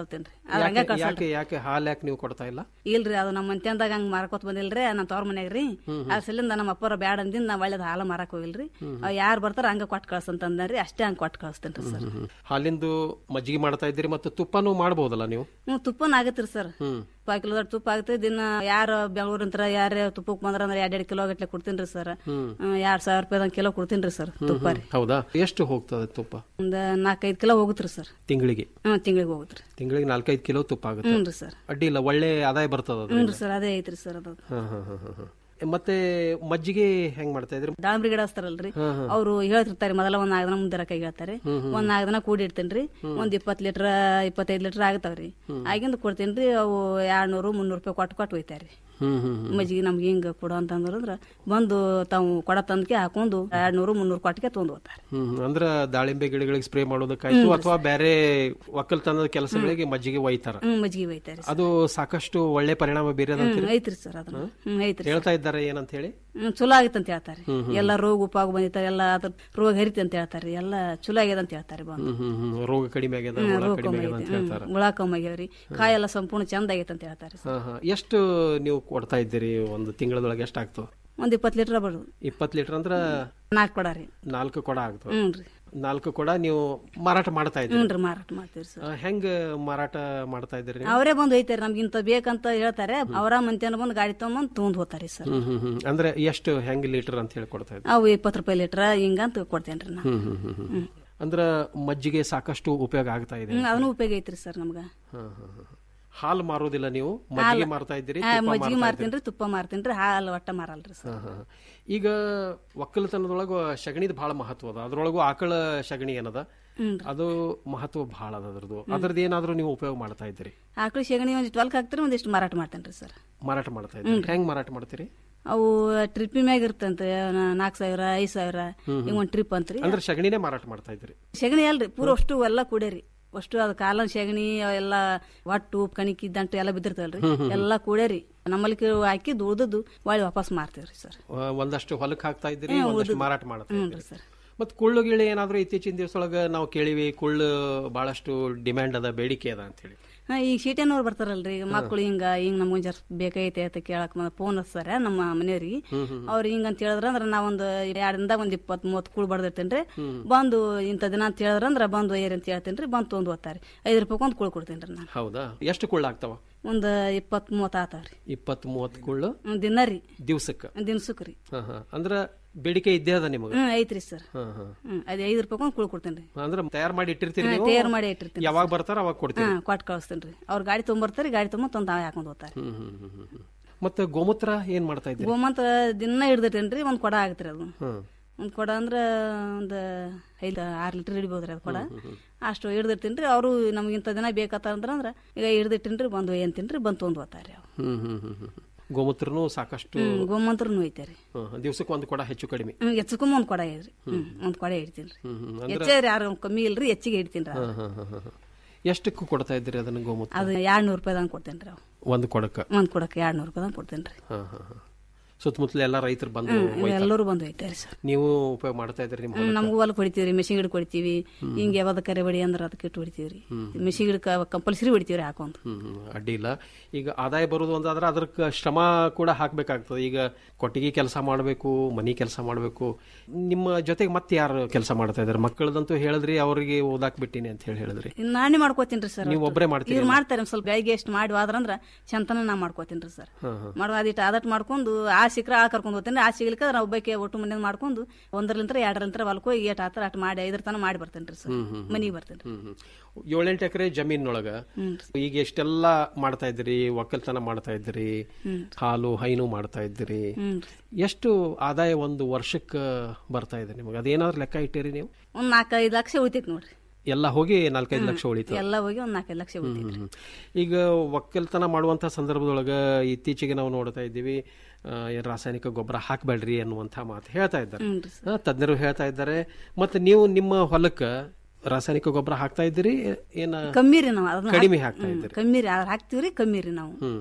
ಅದ್ ಹಂಗ
ಯಾಕೆ
ಕಳ್ಸಲ್ರಿ
ಯಾಕೆ ಯಾಕೆ ಹಾಲು ಯಾಕೆ ನೀವು ಕೊಡ್ತಾ ಇಲ್ಲ
ಇಲ್ರಿ ಅದು ನಮ್ಮ ಮಂತ್ಯಂದಾಗ ಹಂಗ ಮಾರಕೋತ್ ಬಂದಿಲ್ರಿ ನಮ್ಮ ತವ್ರ ಮನ್ಯಾಗ ರೀ ಆ ಸಲಿಂದ ನಮ್ಮ ಅಪ್ಪರ ಬ್ಯಾಡ ಅಂದಿಂದ ನಾ ಒಳ್ಳೇದ್ ಹಾಲು ಮಾರಕ್ ಹೋಗಿಲ್ರಿ ಯಾರು ಬರ್ತಾರ ಹಂಗ ಕೊಟ್ಟು ಕಳ್ಸಂತಂದ್ರಿ ಅಷ್ಟೇ ಹಂಗ ಕೊಟ್ಟು ಕಳಿಸ್ತೇನ್ರಿ ಸರ್
ಹಾಲಿಂದು ಮಜ್ಜಿಗೆ ಮಾಡ್ತಾ ಇದ್ದೀರಿ ಮತ್ತು ತುಪ್ಪನೂ ಮಾಡ್ಬೋದಲ್ಲ ನೀವು
ಹ್ಞೂ ತುಪ್ಪನ ಆಗತ್ರಿ ಸರ್
ಹ್ಮ್
ಪಾವ್ ಕಿಲೋ ತುಪ್ಪ ಆಗುತ್ತೆ ದಿನ ಯಾರು ಬೆಂಗಳೂರಿಂತ್ರ ಯಾರೇ ತುಪ್ಪಕ್ಕೆ ಬಂದ್ರ ಅಂದ್ರೆ ಎರಡೆರಡು ಕಿಲೋ ಗಟ್ಲೆ ಕೊಡ್ತೀನಿ ಸರ್
ಹ್ಮ್.
ಎರಡ್ ಸಾವಿರ ರೂಪಾಯಿ ಕಿಲೋ ಕೊಡ್ತೀನಿ ಸರ್ ತುಪ್ಪ ರೀ
ಹೌದಾ ಎಷ್ಟು ಹೋಗ್ತದೆ ತುಪ್ಪ
ಒಂದ್ ನಾಲ್ಕೈದು ಕಿಲೋ ಹೋಗುತ್ರಿ ಸರ್
ತಿಂಗಳಿಗೆ
ಹ್ಞೂ ತಿಂಗಳಿಗೆ ಹೋಗುತ್ರಿ
ತಿಂಗಳಿಗೆ ನಾಲ್ಕೈದು ಕಿಲೋ ತುಪ್ಪ ಆಗುತ್ತೆ
ಹ್ಞೂ ರೀ ಸರ್
ಅಡ್ಡಿ ಇಲ್ಲ ಒಳ್ಳೆ ಆದಾಯ ಬರ್ತದ
ಹ್ಞೂ ರೀ ಸರ್ ಅದೇ ಐತ್ರಿ ಸರ್ ಅದು
ಹಾ ಹಾ ಹಾ ಹಾ ಹಾ. ಮತ್ತೆ ಮಜ್ಜಿಗೆ ಹೆಂಗ್ ಮಾಡ್ತಾ ಇದ್ರಿ
ದಾಳಿಂಬ್ರಿ ಗಿಡ ಹಚ್ತಾರಲ್ರಿ
ಹಾ, ಹಾ.
ಅವ್ರು ಹೇಳ್ತಿರ್ತಾರೆ ಮೊದಲ ಒಂದ್ ನಾಲ್ಕು ದಿನ ಮುಂದೆ ಕೈ ಹೇಳ್ತಾರೆ
ಹ್ಮ್, ಹ್ಮ್.
ಒಂದ್ ನಾಲ್ಕು ದಿನ ಕೂಡಿ ಇಡ್ತೇನ್ರಿ ಒಂದ್ ಇಪ್ಪತ್ ಲೀಟರ್ ಇಪ್ಪತ್ತೈದು ಲೀಟರ್ ಆಗ್ತಾವ್ರಿ ಆಗಿಂದ ಕೊಡ್ತೇನ್ರಿ ಅವು ಎರಡ್ನೂರು ಮುನ್ನೂರು ರೂಪಾಯಿ ಕೊಟ್ಟು ಕೊಟ್ಟು ಒಯ್ತಾರ್ರಿ
ಹ್ಮ್ ಹ್ಮ್ ಹ್ಮ್.
ಮಜ್ಜಿಗೆ ನಮ್ಗೆ ಹಿಂಗ ಕೊಡು ಅಂತಂದ್ರ ಬಂದು ತಾವು ಕೊಡ ತಂದ್ಕೆ ಹಾಕೊಂಡು ಎರಡ್ನೂರು ಮುನ್ನೂರು ಕೊಟ್ಟಿಗೆ ತೊಗೊಂಡು ಹೋಗ್ತಾರೆ
ಹ್ಮ್ ಹ್ಮ್. ಅಂದ್ರ ದಾಳಿಂಬೆ ಗಿಡಗಳಿಗೆ ಸ್ಪ್ರೇ ಮಾಡೋದಕ್ಕಾಯ್ತು
ಹ್ಮ್.
ಅಥವಾ ಬೇರೆ ಒಕ್ಕಲ್ತನದ ಕೆಲಸಗಳಿಗೆ ಮಜ್ಜಿಗೆ ಒಯ್ತಾರ
ಹ್ಮ್ ಮಜ್ಜಿಗೆ ಒಯ್ತಾರೆ
ಅದು ಸಾಕಷ್ಟು ಒಳ್ಳೆ ಪರಿಣಾಮ
ಹ್ಮ್
ಬೀರದಂತ
ಐತ್ರಿ ಸರ್ ಅದನ್ನ ಹ್ಮ್ ಐತ್ರಿ
ಹೇಳ್ತಾ ಇದ್ದಾರೆ ಏನಂತ ಹೇಳಿ
ಹ್ಮ್ ಚಲೋ ಆಗಿತ್ತು ಅಂತ ಹೇಳ್ತಾರೆ
ಹ್ಮ್, ಹ್ಮ್.
ಎಲ್ಲ ರೋಗ ಉಪಾಗ ಬಂದಿರ್ತಾರೆ ಎಲ್ಲ ಅದ್ರ ರೋಗ ಹರಿತಿ ಅಂತ ಹೇಳ್ತಾರೆ ಎಲ್ಲ ಚಲೋ ಆಗ್ಯದ ಅಂತ ಹೇಳ್ತಾರೆ ಬಂದು
ಹ್ಮ್ ಹ್ಮ್ ಹ್ಮ್. ರೋಗ ಕಡಿಮೆ ಆಗ್ಯದ
ಹ್ಮ್,
ಹುಳ
ರೋಗ
ಕಡಿಮೆ
ಕಮ್ಮಿ
ಆಗ್ಯದ ಅಂತ
ಆಗೈತಿ.
ಹೇಳ್ತಾರ
ಹ್ಮ್, ಹುಳ ಕಮ್ಮಿ ಆಗ್ಯಾವ್ರಿ ಕಾಯಿ ಎಲ್ಲ ಸಂಪೂರ್ಣ ಚಂದ ಆಗೈತೆ ಅಂತ ಹೇಳ್ತಾರೆ
ಹಾ ಹಾ ಎಷ್ಟು ನೀವು ಕೊಡ್ತಾ ಇದ್ದೀರಿ ಒಂದು ತಿಂಗಳದೊಳಗೆ ಎಷ್ಟು ಆಗ್ತದೆ
ಒಂದ್ ಇಪ್ಪತ್ತು ಲೀಟರ್ ಬರೋದು
ಇಪ್ಪತ್ತು ಲೀಟರ್ ಅಂದ್ರ
ನಾಲ್ಕು ಕೊಡ ರೀ
ನಾಲ್ಕು ಕೊಡ ಆಗ್ತದೆ
ಹ್ಞೂ ರೀ
ನಾಲ್ಕು ಕೊಡ ನೀವು ಮಾರಾಟ ಮಾಡ್ತಾ
ಹ್ಞೂ
ಇದ್ದೀರಿ
ರೀ ಮಾರಾಟ ಮಾಡ್ತೀವಿ ಸರ್
ಆ, ಹೆಂಗ್ ಮಾರಾಟ ಮಾಡ್ತಾ ಇದ್ದೀರಿ ನೀವು?
ಅವರೇ ಬಂದು ಒಯ್ತಾರೆ ನಮ್ಗೆ ಇಂತ ಬೇಕಂತ ಹೇಳ್ತಾರೆ ಅವರ ಮಂತ್ಯಾನ ಬಂದು ಗಾಡಿ ತಗೊಂಬಂದು ತೊಗೊಂಡ್ ಹೋಗ್ತಾರೆ ಸರ್
ಹ್ಮ್ ಹ್ಮ್ ಹ್ಮ್ ಅಂದ್ರೆ ಎಷ್ಟು ಹೆಂಗ್ ಲೀಟರ್ ಅಂತ ಹೇಳಿ ಕೊಡ್ತಾ ಇದ್ದೀರಿ
ಅವು ಇಪ್ಪತ್ತು ರೂಪಾಯಿ ಲೀಟರ್ ಹಿಂಗಂತ ಕೊಡ್ತೇನ್ರಿ ನಾ
ಹ್ಮ್ ಹ್ಮ್ ಹ್ಮ್ ಹ್ಮ್ ಅಂದ್ರ ಮಜ್ಜಿಗೆ ಸಾಕಷ್ಟು ಉಪಯೋಗ ಆಗ್ತಾ ಇದೆ
ಹ್ಮ್ ಅದನ್ನು ಉಪಯೋಗ ಐತ್ರಿ ಸರ್ ನಮ್ಗ
ಹಾ, ಹಾ, ಹಾ. ಹಾಲು ಮಾರೋದಿಲ್ಲ ನೀವು ಮಜ್ಜಿಗೆ ಮಾರ್ತಾ ಇದ್ದೀರಿ
ಹಾ,
ತುಪ್ಪ
ಮಜ್ಜಿಗೆ
ಮಾರ್ತಾ
ಮಾರ್ತೀನ್ರಿ ತುಪ್ಪ ಮಾರ್ತೀನ್ರಿ ಹಾಲು ಒಟ್ಟ ಮಾರಲ್ರಿ ಸರ್
ಹಾ, ಹಾ. ಈಗ ಒಕ್ಕಲತನದೊಳಗ ಸಗಣಿದ ಬಹಳ ಮಹತ್ವ ಅದ ಅದ್ರೊಳಗು ಆಕಳ ಸಗಣಿ ಏನದ
ಹ್ಮ್
ಅದು ಮಹತ್ವ ಬಹಳ ಅದ ಅದ್ರದ್ದು ಅದ್ರದ್ದು ಏನಾದ್ರೂ ನೀವು ಉಪಯೋಗ ಮಾಡ್ತಾ ಇದ್ದೀರಿ
ಆಕಳು ಸೆಗಣಿ ಒಂದಿಷ್ಟು ಹೊಲಕ್ಕೆ ಹಾಕ್ತಾರೆ ಒಂದಿಷ್ಟು ಮಾರಾಟ ಮಾಡ್ತೇನ್ರಿ ಸರ್
ಮಾರಾಟ ಮಾಡ್ತಾ ಇದ್ದೀರಿ ಹೆಂಗ್ ಮಾರಾಟ ಮಾಡ್ತೀರಿ
ಅವು ಟ್ರಿಪ್ ಮ್ಯಾಗ ಇರ್ತಂತೆ ನಾಲ್ಕು ಸಾವಿರ ಐದು ಸಾವಿರ
ಹ್ಮ್, ಹ್ಮ್.
ಹಿಂಗ ಒಂದ್ ಟ್ರಿಪ್ ಅಂತ್ರಿ
ಅಂದ್ರೆ ಸಗಣಿನೇ ಮಾರಾಟ ಮಾಡ್ತಾ ಇದ್ದೀರಿ
ಸೆಗಣಿ ಅಲ್ರಿ ಪೂರ ಅಷ್ಟು ಎಲ್ಲ ಕೂಡೇರಿ ಅಷ್ಟು ಅದು ಕಾಲನ್ ಸೆಗಣಿ ಎಲ್ಲ ಒಟ್ಟು ಕಣಿಕಿ ದಂಟು ಎಲ್ಲ ಬಿದ್ದಿರ್ತವಲ್ರಿ
ಹ್ಮ್, ಹ್ಮ್.
ಎಲ್ಲಾ ಕೂಡೇರಿ ನಮ್ಮಲ್ಲಿ ಹಾಕಿ ದುಡ್ದದ್ದು ಒಳ್ಳೆ ವಾಪಸ್ ಮಾರ್ತೀವ್ರಿ ಸರ್
ಆ, ಒಂದಷ್ಟು ಹೊಲಕ್ಕೆ ಹಾಕ್ತಾ ಇದ್ದೀರಿ
ಹ್ಮ್,
ಒಂದಷ್ಟು
ಉಳ್ದದ್ದು.
ಮಾರಾಟ ಮಾಡ್ತಾ
ಹ್ಞೂ
ಇದ್ದೀರಿ
ರೀ ಸರ್.
ಮತ್ ಕುಳ್ಳು ಗಿಳ್ಳು ಏನಾದ್ರೂ ಇತ್ತೀಚಿನ ದಿವಸೊಳಗ ನಾವು ಕೇಳಿವಿ ಕುಳ್ಳು ಬಹಳಷ್ಟು ಡಿಮ್ಯಾಂಡ್ ಅದ ಬೇಡಿಕೆ ಅದ ಅಂತ ಹೇಳಿ
ಹಾ ಈಗ ಸೀಟೆನವ್ರು ಬರ್ತಾರಲ್ರಿ ಈಗ ಮಕ್ಳು ಹಿಂಗ ಹಿಂಗ ನಮ್ಗೊಂದ್ ಜರ್ ಬೇಕೈತೆ ಅಂತ ಕೇಳಕ್ ಫೋನ್ ಹಚ್ತಾರ ನಮ್ಮ ಮನೆಯವ್ರಿಗೆ
ಹ್ಮ್, ಹ್ಮ್.
ಅವ್ರು ಹಿಂಗ ಅಂತ ಹೇಳಿದ್ರ ಅಂದ್ರ ನಾವೊಂದು ಎರಡರಿಂದ ಒಂದ್ ಇಪ್ಪತ್ ಮೂವತ್ ಕುಳ್ ಬಡ್ದಿರ್ತೇನ್ರಿ
ಹ್ಮ್.
ಬಂದು ಇಂಥ ದಿನ ಅಂತ ಹೇಳಿದ್ರ ಅಂದ್ರ ಬಂದು ಏರಿ ಅಂತ ಹೇಳ್ತೇನ್ರಿ ಬಂದು ತೊಗೊಂಡ್ ಹೋಗ್ತಾರೆ ಐದು ರೂಪಾಯಿ ಒಂದು ಕುಳ್ ಕೊಡ್ತೇನ್ರಿ ನಾನು
ಹೌದಾ ಎಷ್ಟು ಕುಳ್ಳು ಆಗ್ತಾವ
ಒಂದ್ ಇಪ್ಪತ್ ಮೂವತ್ ಆತಾವ್ರಿ
ಇಪ್ಪತ್ ಮೂವತ್ ಕುಳ್ಳು
ಹ್ಮ್, ದಿನ ರೀ
ದಿವ್ಸಕ್ಕ
ದಿನ್ಸಕ್ ರೀ
ಹಾ ಹಾ ಅಂದ್ರ ಬೇಡಿಕೆ ಇದ್ದೇ ಅದ ನಿಮಗ
ಹ್ಮ್ ಐತ್ರಿ ಸರ್
ಹಾ ಹಾ
ಹ್ಮ್ ಅದೇ ಐದು ರೂಪಾಯಿ ಒಂದು ಕುಳ್ ಕೊಡ್ತೇನ್ರಿ
ಅಂದ್ರ ತಯಾರು ಮಾಡಿ ಇಟ್ಟಿರ್ತೀರಿ
ಹಾ,
ನೀವು?
ತಯಾರ್ ಮಾಡಿ ಇಟ್ಟಿರ್ತೀನಿ
ಯಾವಾಗ ಬರ್ತಾರ ಅವಾಗ ಕೊಡ್ತೀರಿ
ಹಾ ಕೊಟ್ಟು ಕಳಿಸ್ತೇನ್ರಿ ಅವ್ರ ಗಾಡಿ ತೊಗೊಂಬರ್ತಾರೆ ಗಾಡಿ ತೊಗೊಂಬ ತಂದು ತಾವೇ ಹಾಕೊಂಡ್ ಹೋಗ್ತಾರೆ
ಹ್ಮ್ ಹ್ಮ್ ಹ್ಮ್ ಹ್ಮ್ ಹ್ಮ್. ಮತ್ತೆ ಗೋಮೂತ್ರ ಏನ್ ಮಾಡ್ತಾ ಇದ್ದೀರಿ
ಗೋಮಂತ ದಿನ ಹಿಡ್ದಿರ್ತೇನ್ರಿ ಒಂದ್ ಕೊಡ ಆಗತ್ರಿ ಅದು
ಹ್ಮ್
ಒಂದ್ ಕೊಡ ಅಂದ್ರ ಒಂದ್ ಐದು ಆರು ಲೀಟರ್ ಹಿಡಿಬೋದ್ರಿ ಅದು ಕೊಡ ಅಷ್ಟು ಹಿಡ್ದಿರ್ತೀನಿ ಅವರು ನಮ್ಗೆ ಇಂಥ ದಿನ ಬೇಕತ್ತ ಅಂದ್ರ ಅಂದ್ರ ಈಗ ಹಿಡ್ದಿಟ್ಟಿನ್ರಿ ಬಂದು ಏನ್ತೀನ್ರಿ ಬಂದು ತೊಗೊಂಡ್ ಹೋಗ್ತಾರೆ ಅವು
ಹ್ಮ್ ಹ್ಮ್ ಹ್ಮ್ ಹ್ಮ್ ಗೋಮೂತ್ರನು ಸಾಕಷ್ಟು
ಹ್ಮ್ ಗೋಮಂತ್ರನು ಒಯ್ತಾರೆ
ಹ್ಮ್, ದಿವ್ಸಕ್ಕೆ ಒಂದು ಕೊಡ ಹೆಚ್ಚು ಕಡಿಮೆ
ಹ್ಮ್ ಹೆಚ್ಚುಕಮ್ಮ ಒಂದ್ ಕೊಡ ಇದ್ರಿ ಹ್ಮ್ ಒಂದ್ ಕೊಡ ಹಿಡ್ತೀನಿ
ಹ್ಮ್ ಹ್ಮ್ ಅಂದ್ರ
ಹೆಚ್ಚೇರಿ ಯಾರು ಕಮ್ಮಿ ಇಲ್ರಿ ಹೆಚ್ಚಿಗೆ ಹಿಡ್ತೀನಿ
ಹಾ, ಹಾ, ಹಾ, ಹಾ, ಹಾ. ಎಷ್ಟಕ್ಕೂ ಕೊಡ್ತಾ ಇದ್ದೀರಿ ಅದನ್ನ ಗೋಮೂತ್ರ
ಅದು ಎರಡ್ ನೂರು ರೂಪಾಯಿದಂಗ್ ಕೊಡ್ತೇನ್ರಿ ಅವು
ಒಂದು ಕೊಡಕ್ಕ
ಒಂದ್ ಕೊಡಕ್ಕೆ ಎರಡ್ ನೂರು ರೂಪಾಯಿದಂಗ್ ಕೊಡ್ತೇನ್ರಿ
ಹಾ ಹಾ ಹಾ ಸುತ್ತಮುತ್ತಲ ಎಲ್ಲ ರೈತರು ಬಂದು
ಹ್ಮ್
ಒಯ್ತಾರ.
ಎಲ್ಲರೂ ಬಂದು ಒಯ್ತಾರೆ ಸರ್
ನೀವು ಉಪಯೋಗ ಮಾಡ್ತಾ ಇದ್ದೀರಿ ನಿಮ್ಮ
ಹ್ಮ್,
ಹೊಲಕ್ಕ?
ನಮಗೂ ಹೊಲಕ್ಕೆ ಹೊಡಿತೀವ್ರಿ ಮೆಷಿನ್ ಗಿಡಕ್ಕೆ ಹೊಡಿತೀವಿ ಹಿಂಗೆ ಯಾವ್ದು ಕರೆ ಬಡಿ ಅಂದ್ರೆ ಅದಕ್ಕೆ ಇಟ್ಟು ಹೊಡಿತೀವ್ರಿ ಮೆಷಿನ್ ಗಿಡಕ್ಕೆ ಕಂಪಲ್ಸರಿ ಹೊಡಿತೀವ್ರಿ ಹಾಕೊಂಡು
ಹ್ಮ್ ಹ್ಮ್, ಅಡ್ಡಿ ಇಲ್ಲ ಈಗ ಆದಾಯ ಬರುವುದು ಒಂದಾದ್ರೆ ಅದಕ್ಕೆ ಶ್ರಮ ಕೂಡ ಹಾಕ್ಬೇಕಾಗ್ತದೆ ಈಗ ಕೊಟ್ಟಿಗೆ ಕೆಲಸ ಮಾಡಬೇಕು ಮನಿ ಕೆಲಸ ಮಾಡಬೇಕು ನಿಮ್ಮ ಜೊತೆಗೆ ಮತ್ತೆ ಯಾರು ಕೆಲಸ ಮಾಡ್ತಾ ಇದ್ದಾರೆ ಮಕ್ಕಳದಂತೂ ಹೇಳಿದ್ರಿ ಅವ್ರಿಗೆ ಓದಾಕ್ ಬಿಟ್ಟಿನಿ ಅಂತ ಹೇಳಿ ಹೇಳಿದ್ರಿ
ಇನ್ನು ನಾನೇ ಮಾಡ್ಕೋತೀನಿ ಸರ್
ನೀವು ಒಬ್ರೇ ಮಾಡ್ತೀರಿ
ಇವ್ರು ಮಾಡ್ತಾರೆ ಒಂದ್ ಸ್ವಲ್ಪ ಬೆಳಿಗ್ಗೆ ಎಷ್ಟು ಮಾಡಿ ಹೋದ್ರಂದ್ರ ಚಂತನ ನಾ ಮಾಡ್ಕೋತೀನಿ ರೀ ಸರ್
ಹಾ, ಹಾ.
ಮಾಡುವ ಅದಿಟ್ಟು ಆದಟ್ ಮಾಡ್ಕೊಂಡು ಆ ಸಿಕ್ರ ಆ ಕರ್ಕೊಂಡು ಹೋಗ್ತೇನೆ ಆ ಸಿಗ್ಲಿಕ್ಕೆ ನಾವು ಒಬ್ಬಕ್ಕೆ ಒಟ್ಟು ಮನೇಲಿ ಮಾಡ್ಕೊಂಡು ಒಂದರಲಿಂತ್ರ ಎರಡರಂತ್ರ ಹೊಲಕ್ಕೆ ಹೋಗಿ ಏಟ್ ಆತರ ಅಟ್ ಮಾಡಿ ಐದರ ತನ ಮಾಡಿ ಬರ್ತೇನೆ ರೀ ಸರ್
ಹ್ಮ್, ಹ್ಮ್, ಹ್ಮ್.
ಮನಿಗೆ ಬರ್ತೇನೆ
ಹ್ಮ್ ಹ್ಮ್. ಏಳೆಂಟು ಎಕರೆ ಜಮೀನೊಳಗ
ಹ್ಮ್.
ಈಗ ಎಷ್ಟೆಲ್ಲ ಮಾಡ್ತಾ ಇದ್ದೀರಿ ಒಕ್ಕಲ್ತನ ಮಾಡ್ತಾ ಇದ್ದೀರಿ
ಹ್ಮ್.
ಹಾಲು ಹೈನು ಮಾಡ್ತಾ ಇದ್ದೀರಿ
ಹ್ಮ್.
ಎಷ್ಟು ಆದಾಯ ಒಂದು ವರ್ಷಕ್ಕೆ ಬರ್ತಾ ಇದೆ ನಿಮಗೆ ಅದೇನಾದ್ರು ಲೆಕ್ಕ ಇಟ್ಟಿರಿ ನೀವು
ಒಂದ್ ನಾಲ್ಕೈದು ಲಕ್ಷ ಉಳಿತೈತಿ ನೋಡ್ರಿ
ಎಲ್ಲ ಹೋಗಿ ನಾಲ್ಕೈದು ಲಕ್ಷ ಉಳಿತು
ಎಲ್ಲ ಹೋಗಿ ಒಂದ್ ನಾಲ್ಕೈದು ಲಕ್ಷ ಉಳಿತೈತಿ
ಹ್ಮ್. ಈಗ ಒಕ್ಕಲ್ತನ ಮಾಡುವಂಥ ಸಂದರ್ಭದೊಳಗ ಇತ್ತೀಚೆಗೆ ನಾವು ನೋಡ್ತಾ ಇದ್ದೀವಿ ಆ, ಏನ್ ರಾಸಾಯನಿಕ ಗೊಬ್ಬರ ಹಾಕಬೇಡ್ರಿ ಅನ್ನುವಂಥ ಮಾತು ಹೇಳ್ತಾ ಇದ್ದಾರೆ
ಹ್ಮ್ ರೀ
ಆ, ತಜ್ಞರು ಹೇಳ್ತಾ ಇದ್ದಾರೆ ಮತ್ತೆ ನೀವು ನಿಮ್ಮ ಹೊಲಕ್ಕೆ ರಾಸಾಯನಿಕ ಗೊಬ್ಬರ ಹಾಕ್ತಾ ಇದ್ದೀರಿ ಏನ
ಕಮ್ಮಿ ರೀ ನಾವು ಅದನ್ನ
ಕಡಿಮೆ
ಹಾಕ್-
ಹಾಕ್ತಾ
ಹ್ಮ್,
ಇದ್ದೀರಿ
ಕಮ್ಮಿ ರೀ ಅದ್ ಹಾಕ್ತಿವ್ರಿ ಕಮ್ಮಿ ರೀ ನಾವು
ಹ್ಮ್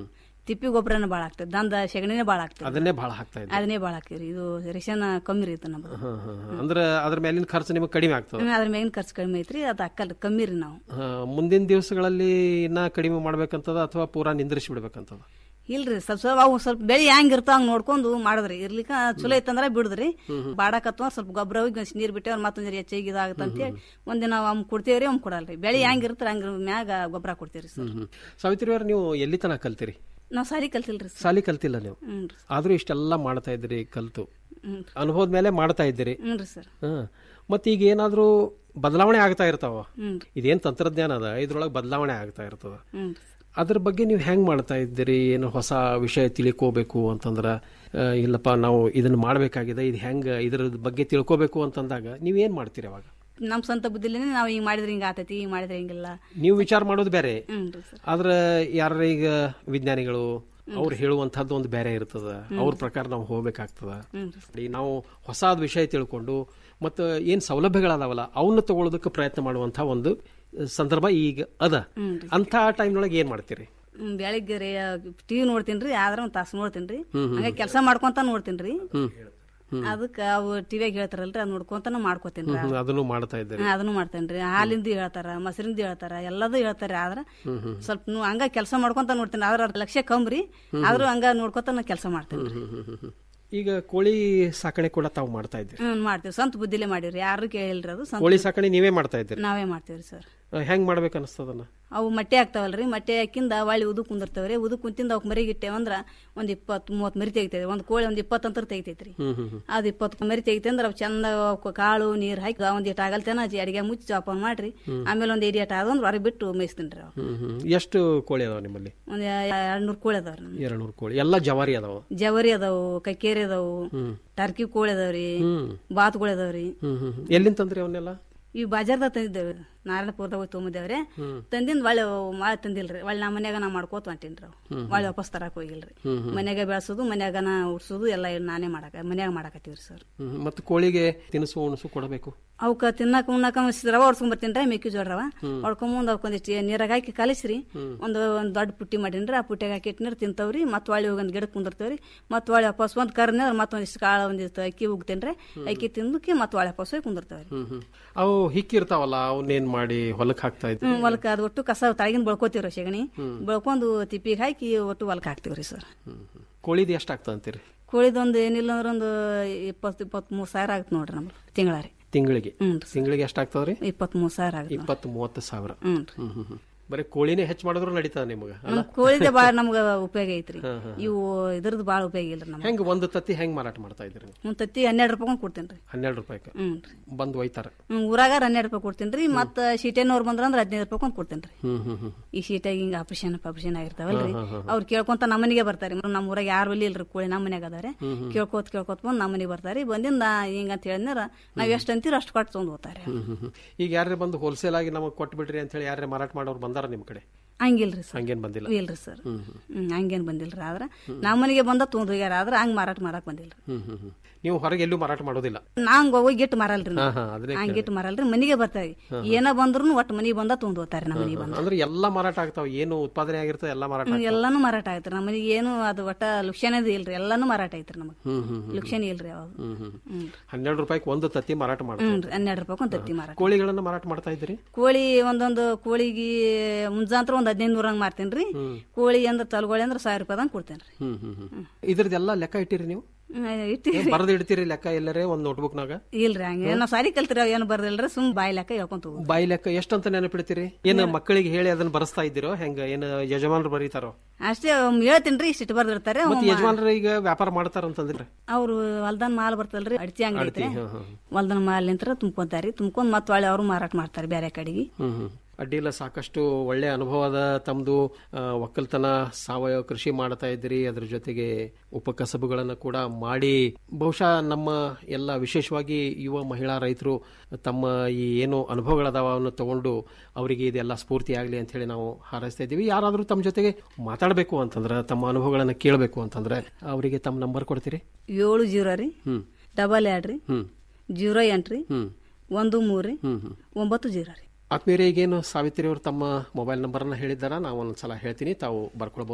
ತಿಪ್ಪಿ ಗೊಬ್ಬರನ ಭಾಳ ಆಗ್ತದೆ ದಂದ ಸೆಗಣಿನೇ ಭಾಳ ಆಗ್ತದೆ
ಅದನ್ನೇ ಬಹಳ ಹಾಕ್ತಾ ಇದ್ರಿ
ಅದನ್ನೇ ಭಾಳ ಹಾಕಿವ್ರಿ ಇದು ರೇಷನ್ ಕಮ್ಮಿ ರೀ ಇದು ನಮ್ದು
ಹಾ, ಹಾ, ಹಾ. ಅಂದ್ರೆ ಅದ್ರ ಮೇಲಿನ ಖರ್ಚು ನಿಮಗೆ ಕಡಿಮೆ ಆಗ್ತದೆ
ಹ್ಮ್, ಅದ್ರ ಮ್ಯಾಗಿನ ಖರ್ಚು ಕಡಿಮೆ ಐತ್ರಿ ಅದು ಅಕ್ಕಲ್ ಕಮ್ಮಿ ರೀ ನಾವು
ಹಾ, ಮುಂದಿನ ದಿವಸಗಳಲ್ಲಿ ಇನ್ನ ಕಡಿಮೆ ಮಾಡ್ಬೇಕಂತದ ಅಥವಾ ಪೂರಾ ನಿಂದ್ರಿಸಿ ಬಿಡ್ಬೇಕಂತದ
ಇಲ್ರಿ ಸ್ವಲ್ಪ ಸ್ವಲ್ಪ ಅವು ಸ್ವಲ್ಪ ಬೆಳಿ ಹೆಂಗ್ ಇರ್ತಾವ ಹಂಗ್ ನೋಡ್ಕೊಂಡು ಮಾಡಿದ್ರಿ ಇರ್ಲಿಕ್ಕ ಚಲೋ ಐತಂದ್ರ ಬಿಡುದ್ರಿ ಬಾಡಕತ್ವ ಸ್ವಲ್ಪ ಗೊಬ್ಬರ ಹೋಗಿ ನೀರ್ ಬಿಟ್ಟೇವ್ ಮತ್ತೊಂದ್ ಹೆಚ್ಚಿಗೆ ಇದಾಗತ್ತ ಅಂತೇಳಿ ಒಂದಿನ ಒಮ್ಮೆ ಕೊಡ್ತೇವ್ರಿ ಒಮ್ಮೆ ಕೊಡಲ್ರಿ ಬೆಳಿ ಹೆಂಗ್ ಇರ್ತಾರ ಹಂಗ ಮ್ಯಾಗ ಗೊಬ್ಬರ ಕೊಡ್ತೇವ್ರಿ ಸರ್
ಹ್ಮ್ ಹ್ಮ್. ಸಾವಿತ್ರಿ ಅವ್ರ ನೀವು ಎಲ್ಲಿ ತನಕ ಕಲ್ತಿರಿ
ನಾವ್ ಸಾರಿ ಕಲ್ತಿಲ್ರಿ ಸರ್
ಸಾಲಿ ಕಲ್ತಿಲ್ಲ ನೀವು
ಹ್ಮ್
ಆದ್ರೂ ಇಷ್ಟೆಲ್ಲ ಮಾಡ್ತಾ ಇದ್ರಿ ಕಲ್ತು
ಹ್ಮ್
ಅನುಭವದ ಮೇಲೆ ಮಾಡ್ತಾ ಇದ್ದೀರಿ
ಹ್ಞೂ ರೀ ಸರ್
ಹಾ ಮತ್ತೆ ಈಗ ಏನಾದ್ರೂ ಬದಲಾವಣೆ ಆಗ್ತಾ ಇರ್ತಾವ
ಹ್ಮ್
ಇದೇನ್ ತಂತ್ರಜ್ಞಾನ ಅದ ಇದ್ರೊಳಗೆ ಬದಲಾವಣೆ ಆಗ್ತಾ ಇರ್ತದ
ಹ್ಮ್
ಅದ್ರ ಬಗ್ಗೆ ನೀವು ಹೆಂಗ್ ಮಾಡ್ತಾ ಇದ್ದೀರಿ ಏನು ಹೊಸ ವಿಷಯ ತಿಳ್ಕೋಬೇಕು ಅಂತಂದ್ರ ಆ, ಇಲ್ಲಪ್ಪ ನಾವು ಇದನ್ನ ಮಾಡ್ಬೇಕಾಗಿದೆ ಇದು ಹೆಂಗ ಇದ್ರ ಬಗ್ಗೆ ತಿಳ್ಕೋಬೇಕು ಅಂತಂದಾಗ ನೀವ್ ಏನ್ ಮಾಡ್ತೀರಿ ಅವಾಗ
ನಮ್ ಸ್ವಂತ ಬುದ್ಧಿಲೇನೆ ನಾವ್ ಹಿಂಗ್ ಮಾಡಿದ್ರೆ ಹಿಂಗ ಆತೈತಿ ಹಿಂಗ್ ಮಾಡಿದ್ರೆ ಹಿಂಗಿಲ್ಲ
ನೀವು ವಿಚಾರ ಮಾಡೋದು ಬೇರೆ
ಹ್ಮ್ ರೀ ಸರ್
ಆದ್ರೆ ಯಾರ ಈಗ ವಿಜ್ಞಾನಿಗಳು ಅವ್ರು ಹೇಳುವಂತಹದ್ದು ಒಂದು ಬೇರೆ ಇರ್ತದ ಅವ್ರ ಪ್ರಕಾರ ನಾವು ಹೋಗ್ಬೇಕಾಗ್ತದ
ಹ್ಮ್
ಈ ನಾವು ಹೊಸಾದ ವಿಷಯ ತಿಳ್ಕೊಂಡು ಮತ್ತು ಏನ್ ಸೌಲಭ್ಯಗಳದಾವಲ್ಲ ಅವನ್ನ ತಗೊಳ್ಳೋದಕ್ಕೆ ಪ್ರಯತ್ನ ಮಾಡುವಂತ ಒಂದು ಸಂದರ್ಭ ಈಗ ಅದ
ಹ್ಮ್
ಅಂತ ಟೈಮ್ನೊಳಗೆ ಏನ್ ಮಾಡ್ತೀರಿ
ಹ್ಮ್, ಬೆಳಿಗ್ಗೆ ರೀ ಟಿವಿ ನೋಡ್ತೀನ್ರಿ ಆದ್ರ ಒಂದ್ ತಾಸು ನೋಡ್ತೀನ್ರಿ
ಹ್ಮ್, ಹ್ಮ್.
ಹಂಗ ಕೆಲಸ ಮಾಡ್ಕೊಂತ ನೋಡ್ತೀನ್ರಿ
ಹ್ಮ್ ಹ್ಮ್.
ಅದಕ್ಕ ಅವು ಟಿವಿಯಾಗ ಹೇಳ್ತಾರಲ್ರಿ ಅದ್ ನೋಡ್ಕೊಂತಾನು ಮಾಡ್ಕೋತೀನ್ರಿ
ಹ್ಮ್, ಹ್ಮ್, ಅದನ್ನು ಮಾಡ್ತಾ ಇದ್ದೀರಿ
ಹಾ, ಅದನ್ನು ಮಾಡ್ತೇನ್ರಿ ಹಾಲಿಂದ ಹೇಳ್ತಾರ ಮೊಸರಿಂದ ಹೇಳ್ತಾರ ಎಲ್ಲದೂ ಹೇಳ್ತಾರ ಆದ್ರ
ಹ್ಮ್ ಹ್ಮ್
ಸ್ವಲ್ಪ ನೀವು ಹಂಗ ಕೆಲಸ ಮಾಡ್ಕೊಂತ ನೋಡ್ತೀನಿ ಆದ್ರ ಅದ್ರ ಲಕ್ಷ್ಯ ಕಮ್ರಿ ಆದ್ರೂ ಹಂಗ ನೋಡ್ಕೊಂತ ನಾ ಕೆಲಸ ಮಾಡ್ತೇನೆ
ಹ್ಮ್, ಹ್ಮ್, ಹ್ಮ್, ಹ್ಮ್. ಈಗ ಕೋಳಿ ಸಾಕಣೆ ಕೂಡ ತಾವು ಮಾಡ್ತಾ ಇದ್ದೀರಿ
ಹ್ಮ್ ಮಾಡ್ತೀವಿ ಸ್ವಂತ ಬುದ್ಧಿಲೇ ಮಾಡಿವ್ರಿ ಯಾರು ಕೇಳಿಲ್ರಿ ಅದು ಸ್ವಂತ
ಕೋಳಿ ಸಾಕಣೆ ನೀವೇ ಮಾಡ್ತಾ ಇದ್ದೀರಿ
ನಾವೇ ಮಾಡ್ತೀವ್ರಿ ಸರ್
ಆ, ಹೆಂಗ್ ಮಾಡ್ಬೇಕು ಅನಿಸ್ತದನ್ನ
ಅವು ಮಟ್ಟೆ ಆಗ್ತಾವಲ್ರಿ ಮಟ್ಟೆ ಹಾಕಿಂದ ಒಳ್ಳೆ ಉದು ಕುಂದಿರ್ತಾವ್ರಿ ಉದು ಕುಂತಿಂದ ಅವಕ್ ಮರಿಗೆ ಇಟ್ಟೇವಂದ್ರ ಒಂದ್ ಇಪ್ಪತ್ ಮೂವತ್ ಮರಿ ತೆಗಿತೈತಿ ಒಂದ್ ಕೋಳಿ ಒಂದ್ ಇಪ್ಪತ್ತು ಅಂತರ ತೆಗಿತೈತ್ರಿ
ಹ್ಮ್ ಹ್ಮ್ ಹ್ಮ್.
ಅದ್ ಇಪ್ಪತ್ತು ಮರಿ ತೆಗಿತೆ ಅಂದ್ರ ಅವ್ ಚಂದ ಅವಕ್ ಕಾಳು ನೀರ್ ಹಾಕಿ ಒಂದ್ ಇಟ್ ಆಗಲ್ತೇನ ಅಡಿಗೆ ಮುಚ್ಚಿ ಜೋಪಾನ ಮಾಡ್ರಿ ಆಮೇಲೆ ಒಂದ್ ಇಡಿಯಟ್ ಆದಂದ್ರ ಹೊರಗೆ ಬಿಟ್ಟು ಮೇಯಿಸ್ತೀನ್ರಿ ಅವ್
ಹ್ಮ್ ಹ್ಮ್ ಎಷ್ಟು ಕೋಳಿ ಅದಾವ ನಿಮ್ಮಲ್ಲಿ
ಒಂದ್ ಎರಡ್ ನೂರ್ ಕೋಳಿ ಅದಾವ್ರಿ ನಮ್ಗೆ
ಎರಡ್ ನೂರು ಕೋಳಿ ಎಲ್ಲ ಜವಾರಿ ಅದಾವ
ಜವರಿ ಅದಾವು ಕಕ್ಕೇರಿ ಅದಾವು
ಹ್ಮ್
ಟರ್ಕಿ ಕೋಳಿ ಅದಾವ್ರಿ
ಹ್ಮ್
ಬಾತುಗಳು ಅದಾವ್ರಿ
ಹ್ಮ್ ಹ್ಮ್ ಹ್ಮ್. ಎಲ್ಲಿಂದ ತಂದ್ರಿ ಅವನ್ನೆಲ್ಲ
ಈ ಬಾಜಾರ್ದಾಗ ತಂದಿದ್ದೇವೆ ನಾರಾಯಣಪುರದಾಗ ಹೋಗಿ ತೊಗೊಂಬದ್ದೇವ್ರಿ
ಹ್ಮ್.
ತಂದಿಂದ ಒಳ್ಳೆ ಮಾಳೆ ತಂದಿಲ್ರಿ ಒಳ್ಳೆ ನಮ್ಮ ಮನ್ಯಾಗ ನಾ ಮಾಡ್ಕೋತ ಹೊಂಟೀನ್ರಿ ಅವು
ಹ್ಮ್.
ಒಳ್ಳೆ ವಾಪಸ್ ತರಕ್ ಹೋಗಿಲ್ರಿ
ಹ್ಮ್ ಹ್ಮ್.
ಮನ್ಯಾಗ ಬೆಳ್ಸೋದು ಮನ್ಯಾಗ ನಾ ಉಡ್ಸೋದು ಎಲ್ಲ ನಾನೇ ಮಾಡಕ ಮನ್ಯಾಗ ಮಾಡಕತ್ತೀವ್ರಿ ಸರ್
ಹ್ಮ್ ಮತ್ತು ಕೋಳಿಗೆ ತಿನಿಸು ಉಣಸು ಕೊಡಬೇಕು
ಅವಕ್ಕ ತಿನ್ನಕ ಉಣ್ಣಕ ರವ ಹೊಡ್ಸ್ಕೊಂಡ್ ಬರ್ತೀನಿ ಮೆಕ್ಕೆಜೋಳ ರವ
ಹ್ಮ್.
ಹೊಡ್ಕೊಂಬಂದ್ ಅವಕ್ಕೊಂದಿಷ್ಟು ನೀರಾಗ ಹಾಕಿ ಕಲಿಸ್ರಿ
ಹ್ಮ್.
ಒಂದು ಒಂದ್ ದೊಡ್ಡ ಪುಟ್ಟಿ ಮಾಡೀನ್ರಿ ಆ ಪುಟ್ಟಿಗೆ ಹಾಕಿ ಇಟ್ಟಿನ್ರಿ ತಿಂತಾವ್ರಿ ಮತ್ ಒಳ್ಳೆ ಹೋಗಿ ಒಂದ್ ಗಿಡಕ್ಕೆ ಕುಂದಿರ್ತೇವ್ರಿ ಮತ್ ಒಳ್ಳೆ ವಾಪಸ್ ಒಂದ್ ಕರ್ನ ಮತ್ತೊಂದಿಷ್ಟು ಕಾಳು ಒಂದಿಷ್ಟು ಅಕ್ಕಿ ಉಗ್ತೇನ್ರಿ ಅಕ್ಕಿ ತಿಂದಕ್ಕೆ ಮತ್ ಒಳ್ಳೆ ವಾಪಸ್ ಹೋಗಿ ಕುಂದಿರ್ತೇವ್ರಿ
ಹ್ಮ್ ಹ್ಮ್ ಅವು ಹಿಕ್ಕಿರ್ತಾವಲ್ಲ ಅವನ್ನೇನ್ ಮಾಡಿ ಹೊಲಕ್ ಹಾಕ್ತಾ ಇದ್ರಿ
ಹ್ಮ್ ಹೊಲಕ್ಕ ಅದು ಒಟ್ಟು ಕಸ ತಳಗಿನ ಬೆಳ್ಕೋತೀವ್ರಿ ಸೆಗಣಿ
ಹ್ಮ್.
ಬೆಳ್ಕೊಂಡು ತಿಪ್ಪಿಗೆ ಹಾಕಿ ಒಟ್ಟು ಹೊಲಕ್ಕೆ ಹಾಕ್ತಿವ್ರಿ ಸರ್
ಹ್ಮ್ ಹ್ಮ್. ಕೋಳಿದು ಎಷ್ಟು ಆಗ್ತದೆ ಅಂತೀರಿ
ಕೋಳಿದೊಂದು ಏನಿಲ್ಲ ಅಂದ್ರೆ ಒಂದು ಇಪ್ಪತ್ತು ಇಪ್ಪತ್ಮೂರು ಸಾವಿರ ಆಗುತ್ತೆ ನೋಡ್ರಿ ನಮ್ಗೆ ತಿಂಗಳ ರೀ
ತಿಂಗಳಿಗೆ
ಹ್ಞೂ
ತಿಂಗಳಿಗೆ ಎಷ್ಟು ಆಗ್ತದ್ರಿ
ಇಪ್ಪತ್ಮೂರು ಸಾವಿರ ಆಗುತ್ತೆ
ಇಪ್ಪತ್ತು ಮೂವತ್ತು ಸಾವಿರ
ಹ್ಞೂ
ಹ್ಮ್ ಹ್ಮ್ ಹ್ಮ್. ಬರೀ ಕೋಳಿನೇ ಹೆಚ್ಚು ಮಾಡಿದ್ರು ನಡೀತದ ನಿಮ್ಗೆ ಅಲ್ಲ
ನಮ್ ಕೋಳಿದ ಭಾಳ ನಮ್ಗೆ ಉಪಯೋಗ ಐತ್ರಿ
ಹಾ, ಹಾ.
ಇವು ಇದ್ರದ್ದು ಭಾಳ ಉಪಯೋಗ ಇಲ್ರಿ ನಮ್ಗೆ
ಹೆಂಗ್ ಒಂದು ತತ್ತಿ ಹೆಂಗ್ ಮಾರಾಟ ಮಾಡ್ತಾ ಇದ್ರಿ ನೀವು
ಒಂದು ತತ್ತಿ ಹನ್ನೆರಡು ರೂಪಾಯಿ ಕೊಡ್ತೇನೆ ರೀ
ಹನ್ನೆರಡು ರೂಪಾಯಿಗೆ
ಹ್ಞೂ
ಬಂದು ಒಯ್ತಾರ
ಹ್ಮ್, ಊರಾಗ ಹನ್ನೆರಡು ರೂಪಾಯಿ ಕೊಡ್ತೀನಿ ರೀ ಮತ್ತು ಶೀಟೇನವ್ರು ಬಂದ್ರ ಅಂದ್ರೆ ಹದಿನೈದು ರೂಪಾಯಿ ಕೊಂಡು ಕೊಡ್ತೇನೆ ರೀ
ಹ್ಮ್ ಹ್ಮ್ ಹ್ಮ್
ಈ ಶೀಟಾಗ ಹಿಂಗ ಆಪರೇಷನ್ ಆಪರೇಷನ್ ಆಗಿರ್ತಾವಲ್ರಿ
ಹಾ, ಹಾ, ಹಾ.
ಅವ್ರು ಕೇಳ್ಕೊಂತ ನಮ್ಮ ಮನೆಗೆ ಬರ್ತಾರೆ ನಮ್ಮ ಊರಾಗ ಯಾರು ಇಲ್ಲಿ ಇಲ್ರಿ ಕೋಳಿ ನಮ್ಮ ಮನ್ಯಾಗ ಅದಾರೆ
ಹ್ಮ್, ಹ್ಮ್.
ಕೇಳ್ಕೊತ ಕೇಳ್ಕೊತ ಬಂದು ನಮ್ಮ ಮನೆಗೆ ಬರ್ತಾರೆ ಬಂದಿಂದ ಹಿಂಗ ಅಂತ ಹೇಳಿದ್ರ ನಾವ್ ಎಷ್ಟು ಅಂತೀರ ಅಷ್ಟು ಕೊಟ್ಟು ತೊಗೊಂಡು ಹೋಗ್ತಾರೆ
ಹ್ಮ್ ಹ್ಮ್ ಹ್ಮ್. ಈಗ ಯಾರೇ ಬಂದು ಹೋಲ್ಸೇಲ್ ಆಗಿ ನಮಗೆ ಕೊಟ್ಬಿಡ್ರಿ ಅಂತ ಹೇಳಿ ಯಾರೇ ಮಾರಾಟ ಮಾಡೋರು ಬಂದಾರ ನಿಮ್ ಕಡೆ
ಹಂಗಿಲ್ರಿ ಸರ್
ಹಂಗೇನ್ ಬಂದಿಲ್ಲ
ಇಲ್ರಿ ಸರ್
ಹ್ಮ್ ಹ್ಮ್.
ಹ್ಮ್ ಹಂಗೇನ್ ಬಂದಿಲ್ರಿ ಆದ್ರ ನಮ್ಮ ಮನೆಗೆ ಬಂದ ತೊಗೊಂಡು ಹೋಗ್ಯಾರ ಆದ್ರ ಹಂಗ್ ಮಾರಾಟ ಮಾಡಕ್ ಬಂದಿಲ್ರಿ
ಹ್ಮ್ ಹ್ಮ್ ಹ್ಮ್. ನೀವು ಹೊರಗೆ ಎಲ್ಲೂ ಮಾರಾಟ ಮಾಡೋದಿಲ್ಲ
ನಾಂಗ್ ಹೋಗಿ ಗಿಟ್ಟು ಮಾರಲ್ರಿ
ಹಾ, ಹಾ, ಅದನ್ನೇ
ಹಂಗ್
ಕೇಳಿದೆ.
ಗಿಟ್ಟು ಮಾರಲ್ರಿ ಮನೆಗೆ ಬರ್ತಾರೆ
ಹಾ, ಹಾ.
ಏನ ಬಂದ್ರು ಒಟ್ಟು ಮನೆಗೆ ಬಂದ ತೊಗೊಂಡು ಹೋಗ್ತಾರೆ ನಮ್ಮ ಮನೆಗೆ ಬಂದ
ಅಂದ್ರೆ ಎಲ್ಲಾ ಮಾರಾಟ ಆಗ್ತಾವ ಏನು ಉತ್ಪಾದನೆ ಆಗಿರ್ತದೆ ಎಲ್ಲಾ ಮಾರಾಟ
ಹ್ಮ್,
ಆಗ್ತಾವ.
ಎಲ್ಲಾನು ಮಾರಾಟ ಆಯ್ತ್ರಿ ನಮ್ಮ ಮನೆಗೆ ಏನು ಅದು ಒಟ್ಟ ಲುಕ್ಷಣದ ಇಲ್ರಿ ಎಲ್ಲಾನು ಮಾರಾಟ ಐತ್ರಿ ನಮಗ್
ಹ್ಮ್ ಹ್ಮ್ ಹ್ಮ್.
ಲುಕ್ಷಣ ಇಲ್ರಿ ಯಾವ್ದು
ಹ್ಮ್ ಹ್ಮ್
ಹ್ಮ್.
ಹನ್ನೆರಡು ರೂಪಾಯಿಗೆ ಒಂದು ತತ್ತಿ ಮಾರಾಟ
ಹ್ಮ್
ಮಾಡ್ತಾರೆ
ಹನ್ನೆರಡು ರೂಪಾಯಿ ಒಂದು ತತ್ತಿ ಮಾರಾಟ
ಕೋಳಿಗಳನ್ನ ಮಾರಾಟ ಮಾಡ್ತಾ ಇದ್ರಿ
ಕೋಳಿ ಒಂದೊಂದು ಕೋಳಿಗೆ ಮುಂಜಾಂತರ ಒಂದ್ ಹದಿನೈದು ನೂರಂಗ್ ಮಾರ್ತೇನ್ರಿ
ಹ್ಮ್.
ಕೋಳಿ ಅಂದ್ರೆ ತಲ್ಗೋಳಿ ಅಂದ್ರೆ ಸಾವಿರ ರೂಪಾಯಿದಂಗ್ ಕೊಡ್ತೇನ್ರಿ
ಹ್ಮ್ ಹ್ಮ್ ಹ್ಮ್ ಇದ್ರದ್ದೆಲ್ಲ ಲೆಕ್ಕ ಇಟ್ಟಿರಿ ನೀವು
ಹ್ಮ್, ಇಟ್ಟಿರಿ
ಬರೆದು ಇಡ್ತೀರಿ ಲೆಕ್ಕ ಎಲ್ಲರೇ ಒಂದ್ ನೋಟ್ಬುಕ್ನಾಗ
ಇಲ್ರಿ ಹಂಗೆ ನಾವ್ ಸಾರಿ ಕಲ್ತಿರ ಏನು ಬರ್ದಿಲ್ರಿ ಸುಮ್ ಬಾಯಿ ಲೆಕ್ಕ ಹೇಳ್ಕೊಂತ ಹೋಗುದು
ಬಾಯಿ ಲೆಕ್ಕ ಎಷ್ಟಂತ ನೆನಪಿಡ್ತೀರಿ ಏನು ಮಕ್ಕಳಿಗೆ ಹೇಳಿ ಅದನ್ನ ಬರೆಸ್ತಾ ಇದ್ದೀರೋ ಹೆಂಗ ಏನು ಯಜಮಾನರು ಬರೀತಾರೋ
ಅಷ್ಟೇ ಒಮ್ಮೆ ಹೇಳ್ತೀನ್ರಿ ಇಷ್ಟಿಟ್ಟು ಬರ್ದಿರ್ತಾರೆ
ಮತ್ತೆ ಯಜಮಾನರು ಈಗ ವ್ಯಾಪಾರ ಮಾಡ್ತಾರ ಅಂತಂದ್ರೆ
ಅವ್ರು ಹೊಲ್ದನ್ ಮಾಲ್ ಬರ್ತಲ್ರಿ ಅಡ್ತಿ ಅಂಗಡಿ
ಅಡ್ತಿ,
ಐತ್ರಿ
ಹಾ, ಹಾ.
ಹೊಲ್ದನ್ ಮಾಲ್ ನಿಂತ್ರ ತುಂಬ್ಕೊಂತಾರಿ ತುಂಬ್ಕೊಂಡ್ ಮತ್ ಒಳ್ಳೆ ಅವ್ರು ಮಾರಾಟ ಮಾಡ್ತಾರೆ ಬೇರೆ ಕಡೆಗೆ
ಹ್ಮ್ ಹ್ಮ್ ಅಡ್ಡಿಲ್ಲ ಸಾಕಷ್ಟು ಒಳ್ಳೆ ಅನುಭವದ ತಮ್ಮದು ಒಕ್ಕಲ್ತನ ಸಾವಯವ ಕೃಷಿ ಮಾಡ್ತಾ ಇದ್ದೀರಿ ಅದ್ರ ಜೊತೆಗೆ ಉಪಕಸಬುಗಳನ್ನು ಕೂಡ ಮಾಡಿ ಬಹುಶಃ ನಮ್ಮ ಎಲ್ಲ ವಿಶೇಷವಾಗಿ ಯುವ ಮಹಿಳಾ ರೈತರು ತಮ್ಮ ಈ ಏನು ಅನುಭವಗಳದಾವ ಅವನ್ನ ತಗೊಂಡು ಅವರಿಗೆ ಇದೆಲ್ಲ ಸ್ಫೂರ್ತಿ ಆಗಲಿ ಅಂತ ಹೇಳಿ ನಾವು ಹಾರೈಸ್ತಾ ಇದ್ದೀವಿ ಯಾರಾದರೂ ತಮ್ಮ ಜೊತೆಗೆ ಮಾತಾಡಬೇಕು ಅಂತಂದ್ರೆ ತಮ್ಮ ಅನುಭವಗಳನ್ನು ಕೇಳಬೇಕು ಅಂತಂದ್ರೆ ಅವರಿಗೆ ತಮ್ಮ ನಂಬರ್ ಕೊಡ್ತೀರಿ
ಏಳು ಜೀರೋ ರೀ
ಹ್ಮ್
ಡಬಲ್ ಎರಡ್ ರೀ
ಹ್ಮ್
ಜೀರೋ ಎಂಟ್ ರೀ
ಹ್ಮ್
ಒಂದು ಮೂರು ರೀ
ಹ್ಮ್ ಹ್ಮ್
ಒಂಬತ್ತು ಜೀರೋ ರೀ
ಆತ್ಮೀಯರೇ ಈಗೇನು ಸಾವಿತ್ರಿ ಅವರು ತಮ್ಮ ಮೊಬೈಲ್ ನಂಬರನ್ನು ಹೇಳಿದ್ದಾರ ನಾವು ಒಂದೊಂದ್ಸಲ ಹೇಳ್ತೀನಿ ತಾವು ಬರ್ಕೊಳ್ಬಹುದು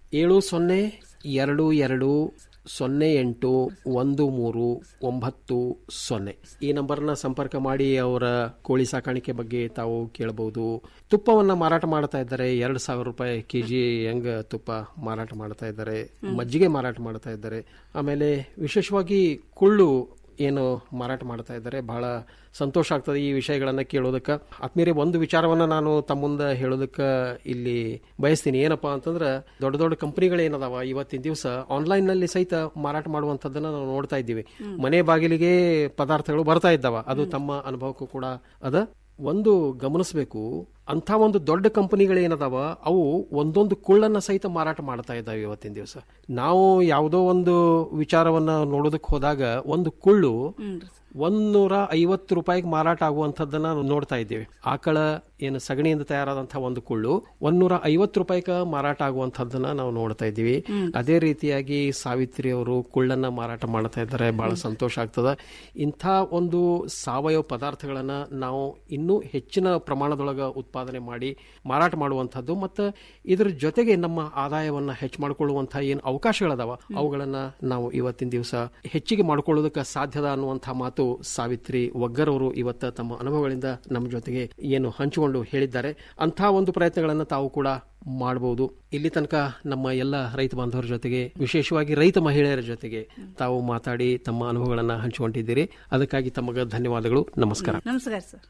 ಏಳು ಸೊನ್ನೆ ಎರಡು ಎರಡು ಸೊನ್ನೆ ಎಂಟು ಒಂದು ಮೂರು ಒಂಬತ್ತು ಸೊನ್ನೆ ಈ ನಂಬರ್ನ ಸಂಪರ್ಕ ಮಾಡಿ ಅವರ ಕೋಳಿ ಸಾಕಾಣಿಕೆ ಬಗ್ಗೆ ತಾವು ಕೇಳಬಹುದು ತುಪ್ಪವನ್ನ ಮಾರಾಟ ಮಾಡ್ತಾ ಇದ್ದಾರೆ ಎರಡು ಸಾವಿರ ರೂಪಾಯಿ ಕೆಜಿ ಹೆಂಗ ತುಪ್ಪ ಮಾರಾಟ ಮಾಡ್ತಾ ಇದ್ದಾರೆ ಮಜ್ಜಿಗೆ ಮಾರಾಟ ಮಾಡ್ತಾ ಇದ್ದಾರೆ ಆಮೇಲೆ ವಿಶೇಷವಾಗಿ ಕುಳ್ಳು ಏನು ಮಾರಾಟ ಮಾಡ್ತಾ ಇದ್ದಾರೆ ಬಹಳ ಸಂತೋಷ ಆಗ್ತದೆ ಈ ವಿಷಯಗಳನ್ನ ಕೇಳೋದಕ್ಕೆ ಆತ್ಮೀಯರೇ ಒಂದು ವಿಚಾರವನ್ನ ನಾನು ತಮ್ಮ ಮುಂದೆ ಹೇಳೋದಕ್ಕೆ ಇಲ್ಲಿ ಬಯಸ್ತೀನಿ ಏನಪ್ಪಾ ಅಂತಂದ್ರೆ ದೊಡ್ಡ ದೊಡ್ಡ ಕಂಪನಿಗಳೇನದಾವ ಇವತ್ತಿನ ದಿವಸ ಆನ್ಲೈನ್ ನಲ್ಲಿ ಸಹಿತ ಮಾರಾಟ ಮಾಡುವಂತದ್ದನ್ನ ನಾವು ನೋಡ್ತಾ ಇದ್ದೀವಿ ಮನೆ ಬಾಗಿಲಿಗೆ ಪದಾರ್ಥಗಳು ಬರ್ತಾ ಇದ್ದಾವ ಅದು ತಮ್ಮ ಅನುಭವಕ್ಕೂ ಕೂಡ ಅದ ಒಂದು ಗಮನಿಸಬೇಕು ಅಂಥ ಒಂದು ದೊಡ್ಡ ಕಂಪನಿಗಳೇನದಾವ ಅವು ಒಂದೊಂದು ಕುಳ್ಳನ್ನ ಸಹಿತ ಮಾರಾಟ ಮಾಡ್ತಾ ಇದ್ದಾವೆ ಇವತ್ತಿನ ದಿವಸ ನಾವು ಯಾವುದೋ ಒಂದು ವಿಚಾರವನ್ನ ನೋಡೋದಕ್ಕೆ ಹೋದಾಗ ಒಂದು ಕುಳ್ಳು ಒಂದೂರ ಐವತ್ತು ರೂಪಾಯಿಗೆ ಮಾರಾಟ ಆಗುವಂಥದ್ದನ್ನ ನಾವು ನೋಡ್ತಾ ಇದ್ದೇವೆ ಆಕಳ ಏನು ಸಗಣಿಯಿಂದ ತಯಾರಾದಂತಹ ಒಂದು ಕುಳ್ಳು ಒಂದೂರ ಐವತ್ತು ರೂಪಾಯಿಗೆ ಮಾರಾಟ ಆಗುವಂಥದ್ದನ್ನ ನಾವು ನೋಡ್ತಾ ಇದ್ದೀವಿ ಅದೇ ರೀತಿಯಾಗಿ ಸಾವಿತ್ರಿ ಅವರು ಕುಳ್ಳನ್ನ ಮಾರಾಟ ಮಾಡ್ತಾ ಇದ್ದಾರೆ ಬಹಳ ಸಂತೋಷ ಆಗ್ತದ ಇಂಥ ಒಂದು ಸಾವಯವ ಪದಾರ್ಥಗಳನ್ನ ನಾವು ಇನ್ನೂ ಹೆಚ್ಚಿನ ಪ್ರಮಾಣದೊಳಗ ಉತ್ಪಾದನೆ ಮಾಡಿ ಮಾರಾಟ ಮಾಡುವಂಥದ್ದು ಮತ್ತು ಇದ್ರ ಜೊತೆಗೆ ನಮ್ಮ ಆದಾಯವನ್ನ ಹೆಚ್ಚು ಮಾಡಿಕೊಳ್ಳುವಂತಹ ಏನು ಅವಕಾಶಗಳದಾವ ಅವುಗಳನ್ನ ನಾವು ಇವತ್ತಿನ ದಿವಸ ಹೆಚ್ಚಿಗೆ ಮಾಡ್ಕೊಳ್ಳೋದಕ್ಕೆ ಸಾಧ್ಯದ ಅನ್ನುವಂಥ ಮಾತು ಸಾವಿತ್ರಿ ಒಗ್ಗರ್ ಅವರು ಇವತ್ತ ತಮ್ಮ ಅನುಭವಗಳಿಂದ ನಮ್ಮ ಜೊತೆಗೆ ಏನು ಹಂಚಿಕೊಂಡು ಹೇಳಿದ್ದಾರೆ ಅಂಥ ಒಂದು ಪ್ರಯತ್ನಗಳನ್ನು ತಾವು ಕೂಡ ಮಾಡಬಹುದು ಇಲ್ಲಿ ತನಕ ನಮ್ಮ ಎಲ್ಲ ರೈತ ಬಾಂಧವರ ಜೊತೆಗೆ ವಿಶೇಷವಾಗಿ ರೈತ ಮಹಿಳೆಯರ ಜೊತೆಗೆ ತಾವು ಮಾತಾಡಿ ತಮ್ಮ ಅನುಭವಗಳನ್ನ ಹಂಚಿಕೊಂಡಿದ್ದೀರಿ ಅದಕ್ಕಾಗಿ ತಮಗೆ ಧನ್ಯವಾದಗಳು ನಮಸ್ಕಾರ
ನಮಸ್ಕಾರ ಸರ್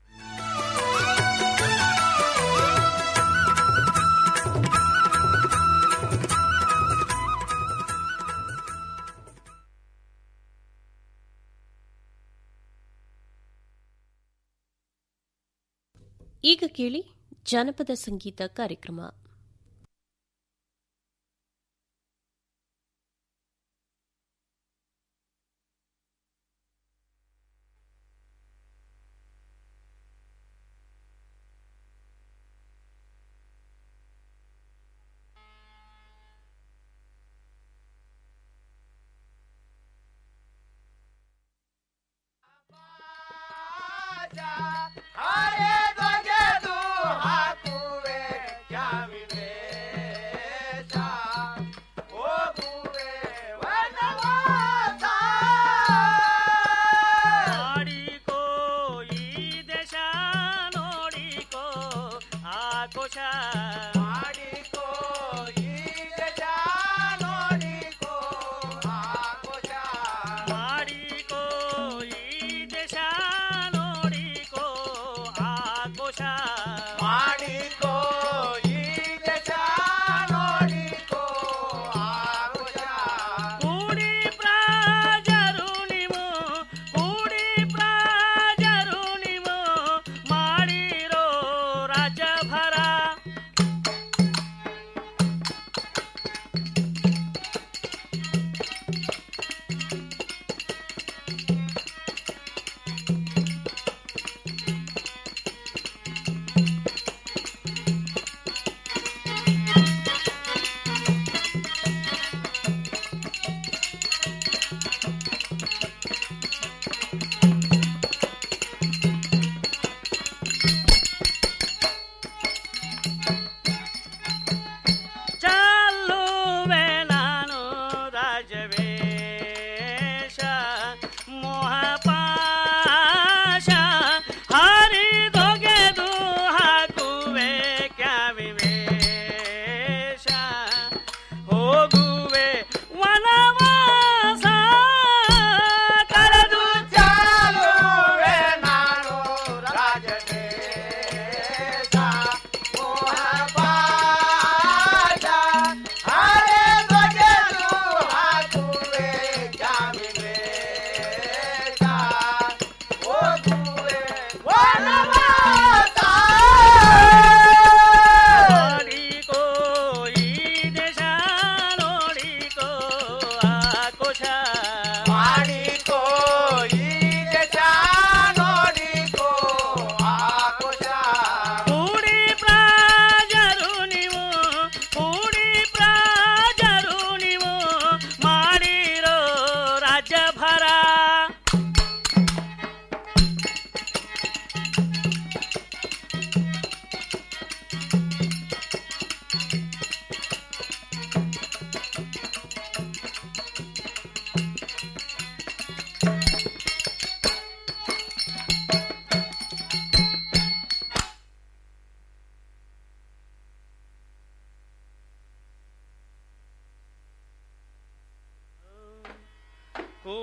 ಈಗ ಕೇಳಿ ಜಾನಪದ ಸಂಗೀತ ಕಾರ್ಯಕ್ರಮ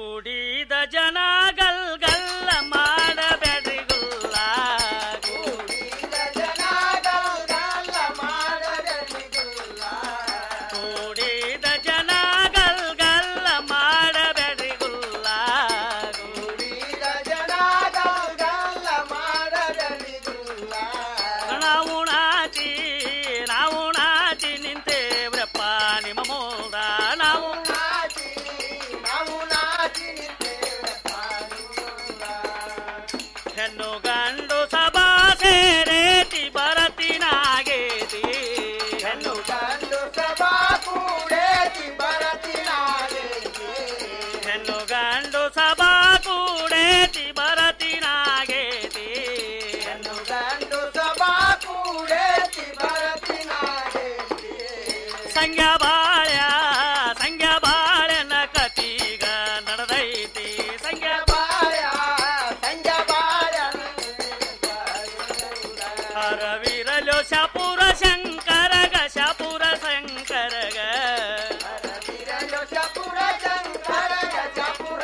ಕೂಡಿದ ಜನ ಗಲ್ ಗಲ್ಲ ಮಾಡಬೇಡ್ರಿ ಗುಲ್ಲ ಕೂಡಿದ ಜನ ಗಲ್ ಗಲ್ಲ ಮಾಡಬೇಡ್ರಿ ಗುಲ್ಲ ಕೂಡಿದ ಜನ ಗಲ್ ಗಲ್ಲ ಮಾಡಬೇಡ್ರಿ ಗುಲ್ಲ ಕೂಡಿದ ಜನ ಗಲ್ ಗಲ್ಲ ಮಾಡಬೇಡ್ರಿ ಗುಲ್ಲ ನಾವು ನಾಚಿ ನಾವು ನಾಚಿ ನಿಂತೇವ್ರಪ್ಪ ನಿಮ್ಮ ಮೂಲ ನಾವು ನಾಚಿ ನಾವು ನಾಚಿ ಹೆಣ್ಣು ಗಂಡು ಸಭಾ ಸೇರೇತಿ ಬರತಿನಾಗೇತಿ ಹೆಣ್ಣು ಗಂಡು ಸಭಾ ಕೂಡೇತಿ ಬರತಿನಾಗೇತಿ ಹೆಣ್ಣು ಗಂಡು ಸಭಾ ಕೂಡೇತಿ ಬರತಿನಾಗೇತಿ ಹೆಣ್ಣು ಗಂಡು ಸಭಾ ಕೂಡೇತಿ ಬರತಿನಾಗೇತಿ ಸಂಗ್ಯಾ ಬಾಳ್ಯ ಸಂಗ್ಯಾ ಬಾಳ್ಯನ ಕತೀಗ ನಡೆದೈತಿ ಸಂಗ್ಯಾ ಬಾಳ್ಯ ಸಂಗ್ಯಾ ಬಾಳ್ಯ ಹರವಿರಲು ಶಪುರ ಶಂಕರಗ ಶಪುರ ಶಂಕರಗ ಶಪುರ ಶಂಕರಗ ಶಪುರ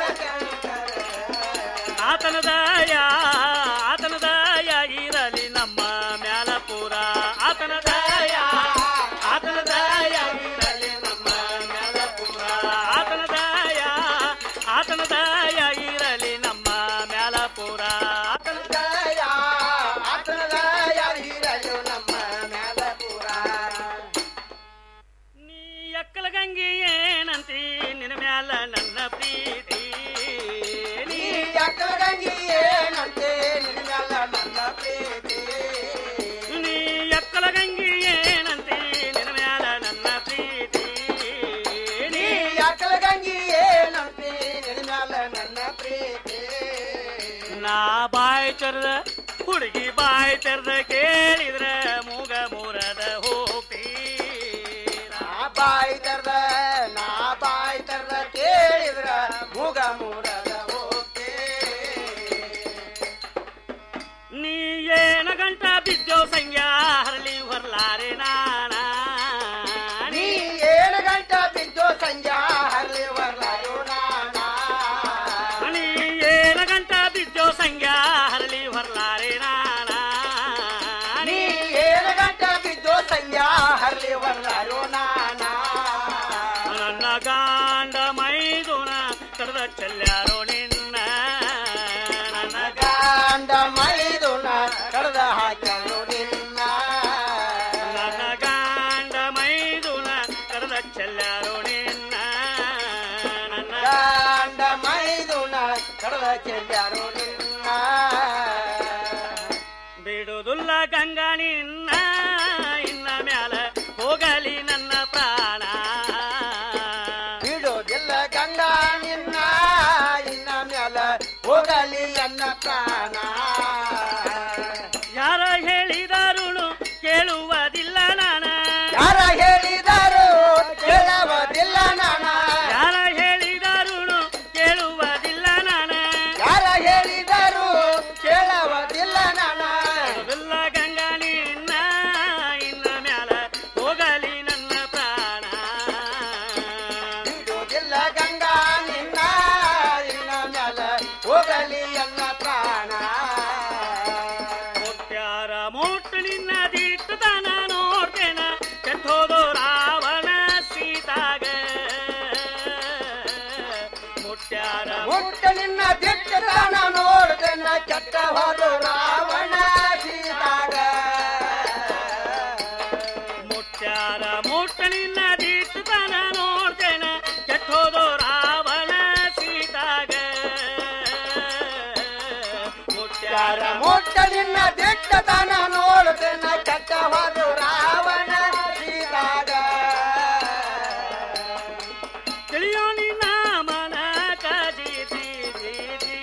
ಆತನ ದಯ ಆತನ ದಯ ಇರಲಿ ನಮ್ಮ ಮ್ಯಾಲಪುರ ಆತನ ದಯ ಆತನ ದಯ ಇರಲಿ ನಮ್ಮ ಮ್ಯಾಲಪುರ ಆತನ ದಯ ಆತನ ದಯ ಇರಲಿ ನಮ್ಮ ಮ್ಯಾಲಪುರ ಆತನ ದಯ ಆತನ ದಯ ಇರಲಿ ನಮ್ಮ ಮ್ಯಾಲಪುರ ನೀ ಎಕ್ಕಲ ಗಂಗಿ ಏನಂತಿ ನಿನ್ನ ಮ್ಯಾಲ ನನ್ನ ಪ್ರೀತಿ ನೀ ಎಕ್ಕಲ ಗಂಗಿ ಏನಂತೆ ನಿನ್ನ ಮ್ಯಾಲ ನನ್ನ ಪ್ರೀತಿ ನೀ ಎಕ್ಕಲ ಗಂಗಿ ಏನಂತೆ ನಿನ್ನ ಮ್ಯಾಲ ನನ್ನ ಪ್ರೀತಿ ನೀ ಎಕ್ಕಲ ಗಂಗಿ ಏನಂತೆ ನಿನ್ನ ಮ್ಯಾಲ ನನ್ನ ಪ್ರೀತಿ ನಾ ಬಾಯ್ ತೆರೆದ ಹುಡುಗಿ ಬಾಯ್ ತೆರೆದ ಕೇಳಿದ್ರ ಮೂಗ ಮೂರದ ಹೋಗ್ತೀ ನಾ ಬಾಯ್ ತೆರೆದ ನಾ ಬಾಯ್ ತೆರೆದ ಕೇಳಿದ್ರ ಮೂಗ ಮೂರದ ಹೋಗ್ತೀ ನೀ ಏನ ಗಂಟ ಬಿದ್ದೋ ಸಂಗ್ಯಾ ಹರಳಿ ಹೊರ್ಲಾರೆ ನಾನ ನೀ ಏನ ಗಂಟ ಬಿದ್ದೋ ಸಂಗ್ಯಾ ಹರಳಿ ಹೊರ್ಲಾರೋ ನಾನ ನೀ ಏನ ಗಂಟ ಬಿದ್ದೋ ಸಂಗ್ಯಾ ಹರಳಿ ಹೊರ್ಲಾರೆ ನಾನ ನೀ ಏನ ಗಂಟ ಬಿದ್ದೋ ಸಂಗ್ಯಾ ಹರಳಿ ಹೊರ್ಲಾರೋ ನಾನ ನನ್ನ ಗಾಂಡ ಮೈದುನ ಕರೆದ ಚೆಲ್ಲಾರೋ ನಿನ್ನ ನನ್ನ ಗಾಂಡ ಮೈದುನ ಕರೆದ ಹಾಕ್ಯಾರೋ ನಿನ್ನ ನನ್ನ ಗಾಂಡ ಮೈದುನ ಕರೆದ ಚೆಲ್ಲಾರೋ ನಿನ್ನ ನನ್ನ ಗಾಂಡ ಮೈದುನ ಕರೆದ ಚೆಲ್ಲಾರೋ ನಿನ್ನ ಬಿಡುದುಲ್ಲ ಗಂಗಾ ನಿನ್ನ ಇನ್ನ ಮ್ಯಾಲ ಹೋಗಲಿ ನನ್ನ ಪ್ರಾಣ ಬಿಡೋದಿಲ್ಲ ಗಂಗಾ ನಿನ್ನ ಇನ್ನ ಮ್ಯಾಲ ಹೋಗಲಿ ನನ್ನ ಪ್ರಾಣ ಯಾರ ಹೇಳಿದರುನು ಕೇಳುವುದಿಲ್ಲ ನಾನ ಯಾರ ಹೇಳಿದರು ಕೇಳುವುದಿಲ್ಲ ನಾನ ಯಾರ ಹೇಳಿದರುನು ಕೇಳುವುದಿಲ್ಲ ನಾನ ಯಾರ ಹೇಳಿದರು ಕೇಳುವುದಿಲ್ಲ ನಾನ ಬಿಡುದಿಲ್ಲ ಗಂಗಾ ನಿನ್ನ ಇನ್ನ ಮ್ಯಾಲ ಹೋಗಲಿ ನನ್ನ ಪ್ರಾಣ ಬಿಡುವುದಿಲ್ಲ ಗಂಗಾ ನಿನ್ನ ಇನ್ನ ಮ್ಯಾಲ ಹೋಗಲಿ ನನ್ನ ಪ್ರಾಣ ಮುತ್ಯಾರ ಮೋಟ್ ನಿನ್ನ ದಿಟ್ಟು ತಾನ ನೋಡ್ತೇನ ಕೆಟ್ಟೋದು ರಾವಣ ಸೀತಾಗ ಮುಟ್ಯಾರ ಮುಟ್ಟ ನಿನ್ನ ದಿಟ್ಟು ತಾನ ನೋಡ್ತೇನ ಕೆಟ್ಟ ಹೋದು ರಾವಣ ಸೀತಾಗ ಮುಟ್ಯಾರ ಮುಟ್ಟ ನಿನ್ನ ದಿಟ್ಟು ತಾನ ನೋಡ್ತೇನ ಕೆಟ್ಟೋದು ರಾವಣ ಸೀತಾಗ ಮುಟ್ಯಾರ ಮುಟ್ಟ ನಿನ್ನ ದಿಟ್ಟ ತಾನ ನೋಡ್ತೇನ ಕೆಟ್ಟ ಹೋದು ರಾವಣ ಸೀತಾಗ ತಿಳಿಯೋ ನಿನ್ನ ಮನ ಕಜಿ ಜಿ ಜಿ ಜಿ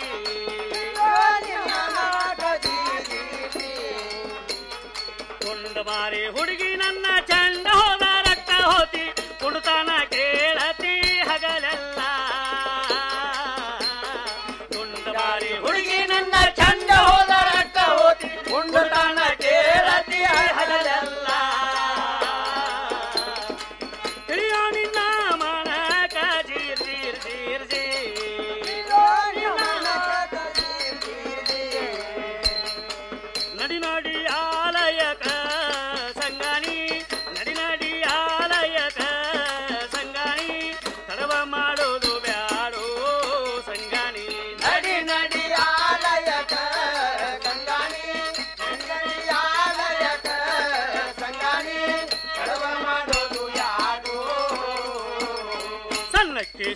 ಕುಂಡ ಮಾರಿ ಹುಡುಗಿ ನನ್ನ ಚಂಡ ಹೋದ ರಕ್ತ ಹೋತಿ ಕುಡುತಾನ ಕೇಳತಿ ಹಗಲೆಲ್ಲ ಕುಂಡ ಮಾರಿ ಹುಡುಗಿ ನನ್ನ ಚಂಡ ಹೋದ ರಕ್ತ ಹೋತಿ ಕುಂಡುತಾನ ಕೇಳತಿ ಹಗಲೆಲ್ಲ ತಿಳಿಯೋ ನಿನ್ನ ಮನ ಕಜೀರ್ ಜೀರ್ ಜೀರ್ ಜೀರ್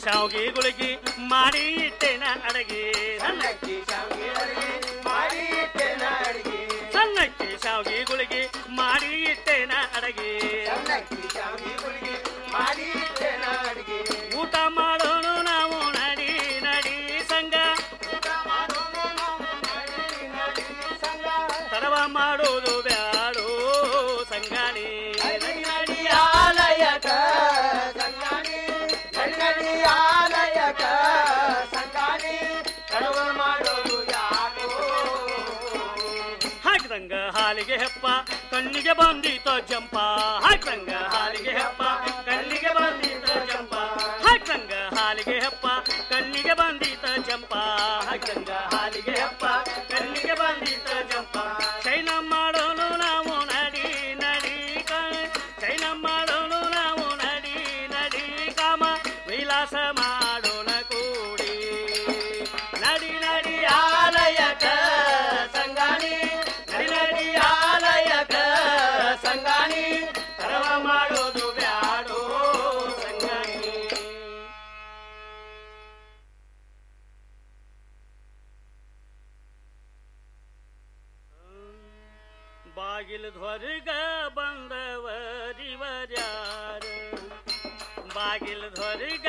ಶಾವ್ಗಿ ಗುಳಿಗಿ ಮಾಡಿ ಇಟ್ಟೆನ ಅಡಗಿ ಸಣ್ಣಕ್ಕಿ ಶಾವ್ಗಿ ಅಡಗಿ ಮಾಡಿ ಇಟ್ಟೆನ ಅಡಗಿ ಸಣ್ಣಕ್ಕಿ ಶಾವ್ಗಿ ಗುಳಿಗಿ ಮಾಡಿ ಇಟ್ಟೆನ ಅಡಗಿ ಸಣ್ಣಕ್ಕಿ ಶಾವ್ಗಿ ಗುಳಿಗಿ ಮಾಡಿ ಇಟ್ಟೆನ ಅಡಗಿ ಊಟ ಮಾಡೋಣ ನಾವು ನಡಿ ನಡಿ ಸಂಗ ಊಟ ಮಾಡೋಣ ನಾವು ನಡಿ ನಡಿ ಸಂಗ ತಡವ ಮಾಡೋದು ಬ್ಯಾಡೋ ಸಂಗಾಣಿ ನಡಿ ನಡಿ ಆಲಯಕ ಸಂಗಾಣಿ ನಡಿ ನಡಿ ಆಲಯಕ ಸಂಗಾಣಿ ತಡವ ಮಾಡೋದು ಯಾಕೋ ಹಾಕಿದಂಗ ಹಾಲಿಗೆ ಹೆಪ್ಪ ಕಣ್ಣಿಗೆ ಬಂದಿತ ಜಂಪ ಹಾಕಿದಂಗ ಹಾಲಿಗೆ ಹೆಪ್ಪ ಕಣ್ಣಿಗೆ ಬಂದಿತ ಜಂಪ ಹಾಕಿದಂಗ ಹಾಲಿಗೆ ಹೆಪ್ಪ ಕಣ್ಣಿಗೆ ಬಂದಿತ ಜಂಪ ಹಾಕಿದಂಗ ಹಾಲಿಗೆ ಹೆಪ್ಪ ಕಣ್ಣಿಗೆ ಬಂದಿತ ಜಂಪ ಚೈನ ಮಾಡೋಣ ನಾವು ನಡಿ ನಡಿ ಕ- ಚೈನ ಮಾಡೋಣ ನಾವು ನಡಿ ನಡಿ ಕಾಮ ವಿಲಾಸ ಮಾಡೋಣ ಕೂಡಿ ನಡಿ ನಡಿ ಆಲಯಕ ಸಂಗಾಣಿ ನಡಿ ನಡಿ ಆಲಯಕ ಸಂಗಾಣಿ ತರವ ಮಾಡೋದು ಬ್ಯಾಡೋ ಸಂಗಾಣಿ ಬಾಗಿಲು ಧ್ವರ್ಗ ಬಂದವರಿವರ್ಯಾರ ಬಾಗಿಲು ಧ್ವರ್ಗ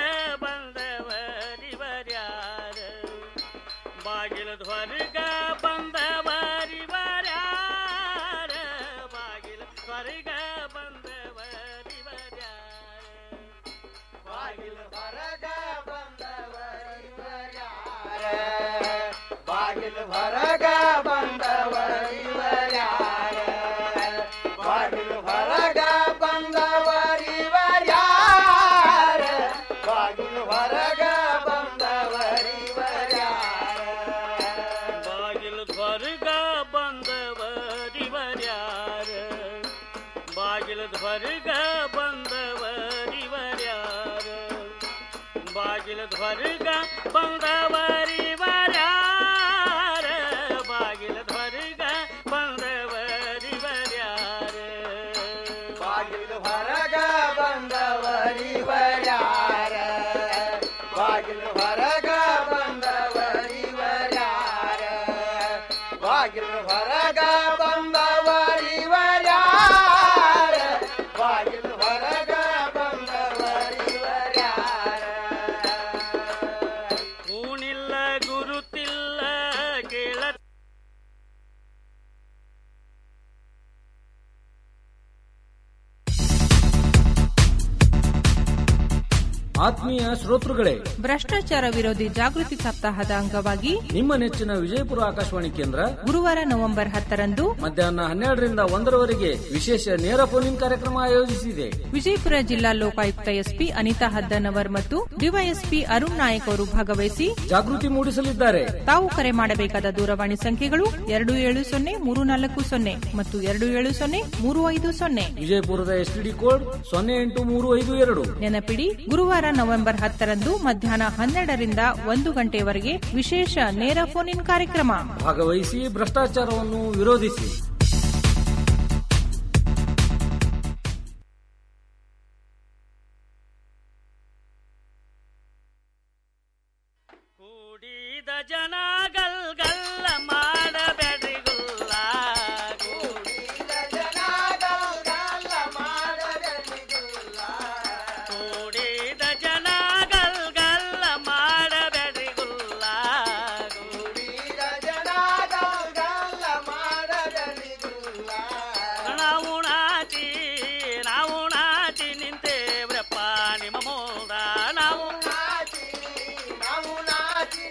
ಬಂದವರಿವರ್ಯಾರ ಬಾಗಿಲು ಧ್ವರ್ಗ ಬಂದವರಿವರ್ಯಾರ ಬಾಗಿಲು ಧ್ವರ್ಗ ಬಂದವರಿವರ್ಯಾರ ಬಾಗಿಲು ಹೊರಗ ಬಂದವರಿವರ್ಯಾರ ಬಾಗಿಲು ಹೊರಗ ಬಂದವರಿವರ್ಯಾರ ಬಾಗಿಲು ಹೊರಗ ಬಂದವರಿವರ್ಯಾರ ಬಾಗಿಲು ಹೊರಗ ಬಂದವರಿವರ್ಯಾರ ಬಾಗಿಲು ಧ್ವರ್ಗ ಬಂದವರಿವರ್ಯಾರ ಬಾಗಿಲು ಧ್ವರ್ಗ ಬಂದವರಿವರ್ಯಾರ ಬಾಗಿಲು ಧ್ವರ್ಗ ಬಂದವರಿವರ್ಯಾರ ಬಾಗಿಲು ಧ್ವರ್ಗ ಬಂದವರಿವರ್ಯಾರ ಬಾಗಿಲು ಹೊರಗ ಬಂದವರಿವರ್ಯಾರ ಬಾಗಿಲು ಹೊರಗ ಬಂದವರಿವರ್ಯಾರ ಬಾಗಿಲು ಹೊರಗ ಬಂದವರಿವರ್ಯಾರ ಬಾಗಿಲು ಹೊರಗ ಬಂದವರಿವರ್ಯಾರ ಕೂಣಿಲ್ಲ ಗುರುತಿಲ್ಲ ಕೇಳ
ಆತ್ಮೀಯ ಶ್ರೋತೃಗಳೇ
ಭ್ರಷ್ಟಾಚಾರ ವಿರೋಧಿ ಜಾಗೃತಿ ಸಪ್ತಾಹದ ಅಂಗವಾಗಿ
ನಿಮ್ಮ ನೆಚ್ಚಿನ ವಿಜಯಪುರ ಆಕಾಶವಾಣಿ ಕೇಂದ್ರ
ಗುರುವಾರ ನವೆಂಬರ್ ಹತ್ತರಂದು
ಮಧ್ಯಾಹ್ನ ಹನ್ನೆರಡರಿಂದ ಒಂದರವರೆಗೆ ವಿಶೇಷ ನೇರ ಫೋನ್ ಕಾರ್ಯಕ್ರಮ ಆಯೋಜಿಸಿದೆ
ವಿಜಯಪುರ ಜಿಲ್ಲಾ ಲೋಕಾಯುಕ್ತ ಎಸ್ಪಿ ಅನಿತಾ ಹದ್ದನವರ್ ಮತ್ತು ಡಿವೈಎಸ್ಪಿ ಅರುಣ್ ನಾಯಕ್ ಅವರು ಭಾಗವಹಿಸಿ
ಜಾಗೃತಿ ಮೂಡಿಸಲಿದ್ದಾರೆ
ತಾವು ಕರೆ ಮಾಡಬೇಕಾದ ದೂರವಾಣಿ ಸಂಖ್ಯೆಗಳು ಎರಡು ಏಳು ಸೊನ್ನೆ ಮೂರು ನಾಲ್ಕು ಸೊನ್ನೆ ಮತ್ತು ಎರಡು ಏಳು ಸೊನ್ನೆ ಮೂರು ಐದು ಸೊನ್ನೆ
ವಿಜಯಪುರದ ಎಸ್ಟಿಡಿ ಕೋಡ್ ಸೊನ್ನೆ ಎಂಟು ಮೂರು ಐದು ಎರಡು
ನೆನಪಿಡಿ ಗುರುವಾರ ನವೆಂಬರ್ ಹತ್ತರಂದು ಮಧ್ಯಾಹ್ನ ಹನ್ನೆರಡರಿಂದ ಒಂದು ಗಂಟೆಯವರೆಗೆ ವಿಶೇಷ ನೇರ ಫೋನ್ ಇನ್ ಕಾರ್ಯಕ್ರಮ
ಭಾಗವಹಿಸಿ ಭ್ರಷ್ಟಾಚಾರವನ್ನು ವಿರೋಧಿಸಿ
ಕೂಡಿದ ಜನ ಗಲ್ ಗಲ್ಲ ಮಾಡಬೇಡ್ರಿ ಗುಲ್ಲ ಕೂಡಿದ ಜನ ಗಲ್ ಗಲ್ಲ ಮಾಡಬೇಡ್ರಿ ಗುಲ್ಲ ಕೂಡಿದ ಜನ ಗಲ್ ಗಲ್ಲ ಮಾಡಬೇಡ್ರಿ ಗುಲ್ಲ ಕೂಡಿದ ಜನ ಗಲ್ ಗಲ್ಲ ಮಾಡಬೇಡ್ರಿ ಗುಲ್ಲ ನಾವು ನಾಚಿ ನಾವು ನಾಚಿ ನಿಂತೇವ್ರಪ್ಪ ನಿಮ್ಮ ಮೋದ ನಾವು ನಾಚಿ ನಾವು ನಾಚಿ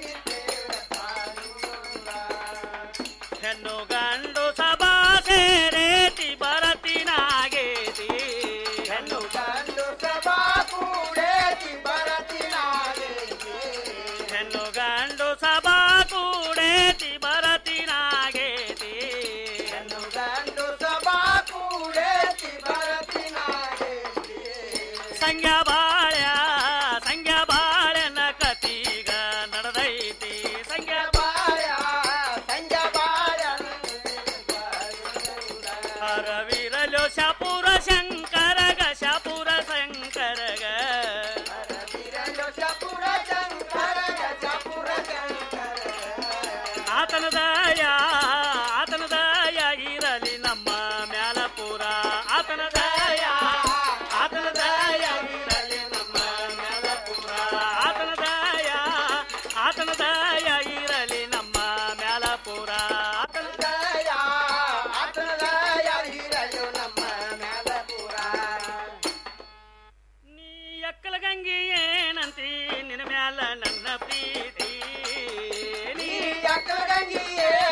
ಹೆಣ್ಣು ಗಂಡು ಸಭಾ ಸೇರೇತಿ ಬರತಿನಾಗೇತಿ ಹೆಣ್ಣು ಗಂಡು ಸಭಾ ಕೂಡೇತಿ ಬರತಿನಾಗೇತಿ ಹೆಣ್ಣು ಗಂಡು ಸಭಾ ಕೂಡೇತಿ ಬರತಿನಾಗೇತಿ ಹೆಣ್ಣು ಗಂಡು ಸಭಾ ಕೂಡೇತಿ ಬರತಿನಾಗೇತಿ ಸಂಗ್ಯ ಬಾಳ್ಯ ಸಂಗ್ಯ ಬಾಳ್ಯನ ಕತೀಗ ನಡೆದೈತಿ ಸಂಗ್ಯ ಬಾಳ್ಯ ಸಂಗ್ಯ ಬಾಳ್ಯ ಹರವಿರಲು ಶಪುರ ಶಂಕರಗ ಶಪುರ ಶಂಕರಗ ಹರವಿರಲು ಶಪುರ ಆತನ ದಯ ಆತನ ದಯ ಇರಲಿ ನಮ್ಮ ಮ್ಯಾಲ ಪೂರ ಆತನ ದಯ ಆತನ ದಯ ಇರಲಿ ನಮ್ಮ ಮ್ಯಾಲ ಪೂರ ಆತನ ದಯ ಆತನ ದಯ ಇರಲಿ ನಮ್ಮ ಮ್ಯಾಲ ಪೂರ ಆತನ ದಯ ಆತನ ದಯ ಇರಲಿ ನಮ್ಮ ಮ್ಯಾಲ ಪೂರ ನೀ ಅಕ್ಕಲ ಗಂಗಿ ಏನಂತಿ ನಿನ್ನ ಮ್ಯಾಲ ನನ್ನ ಪ್ರೀತಿ ನೀ ಅಕ್ಕಲ ಗಂಗಿ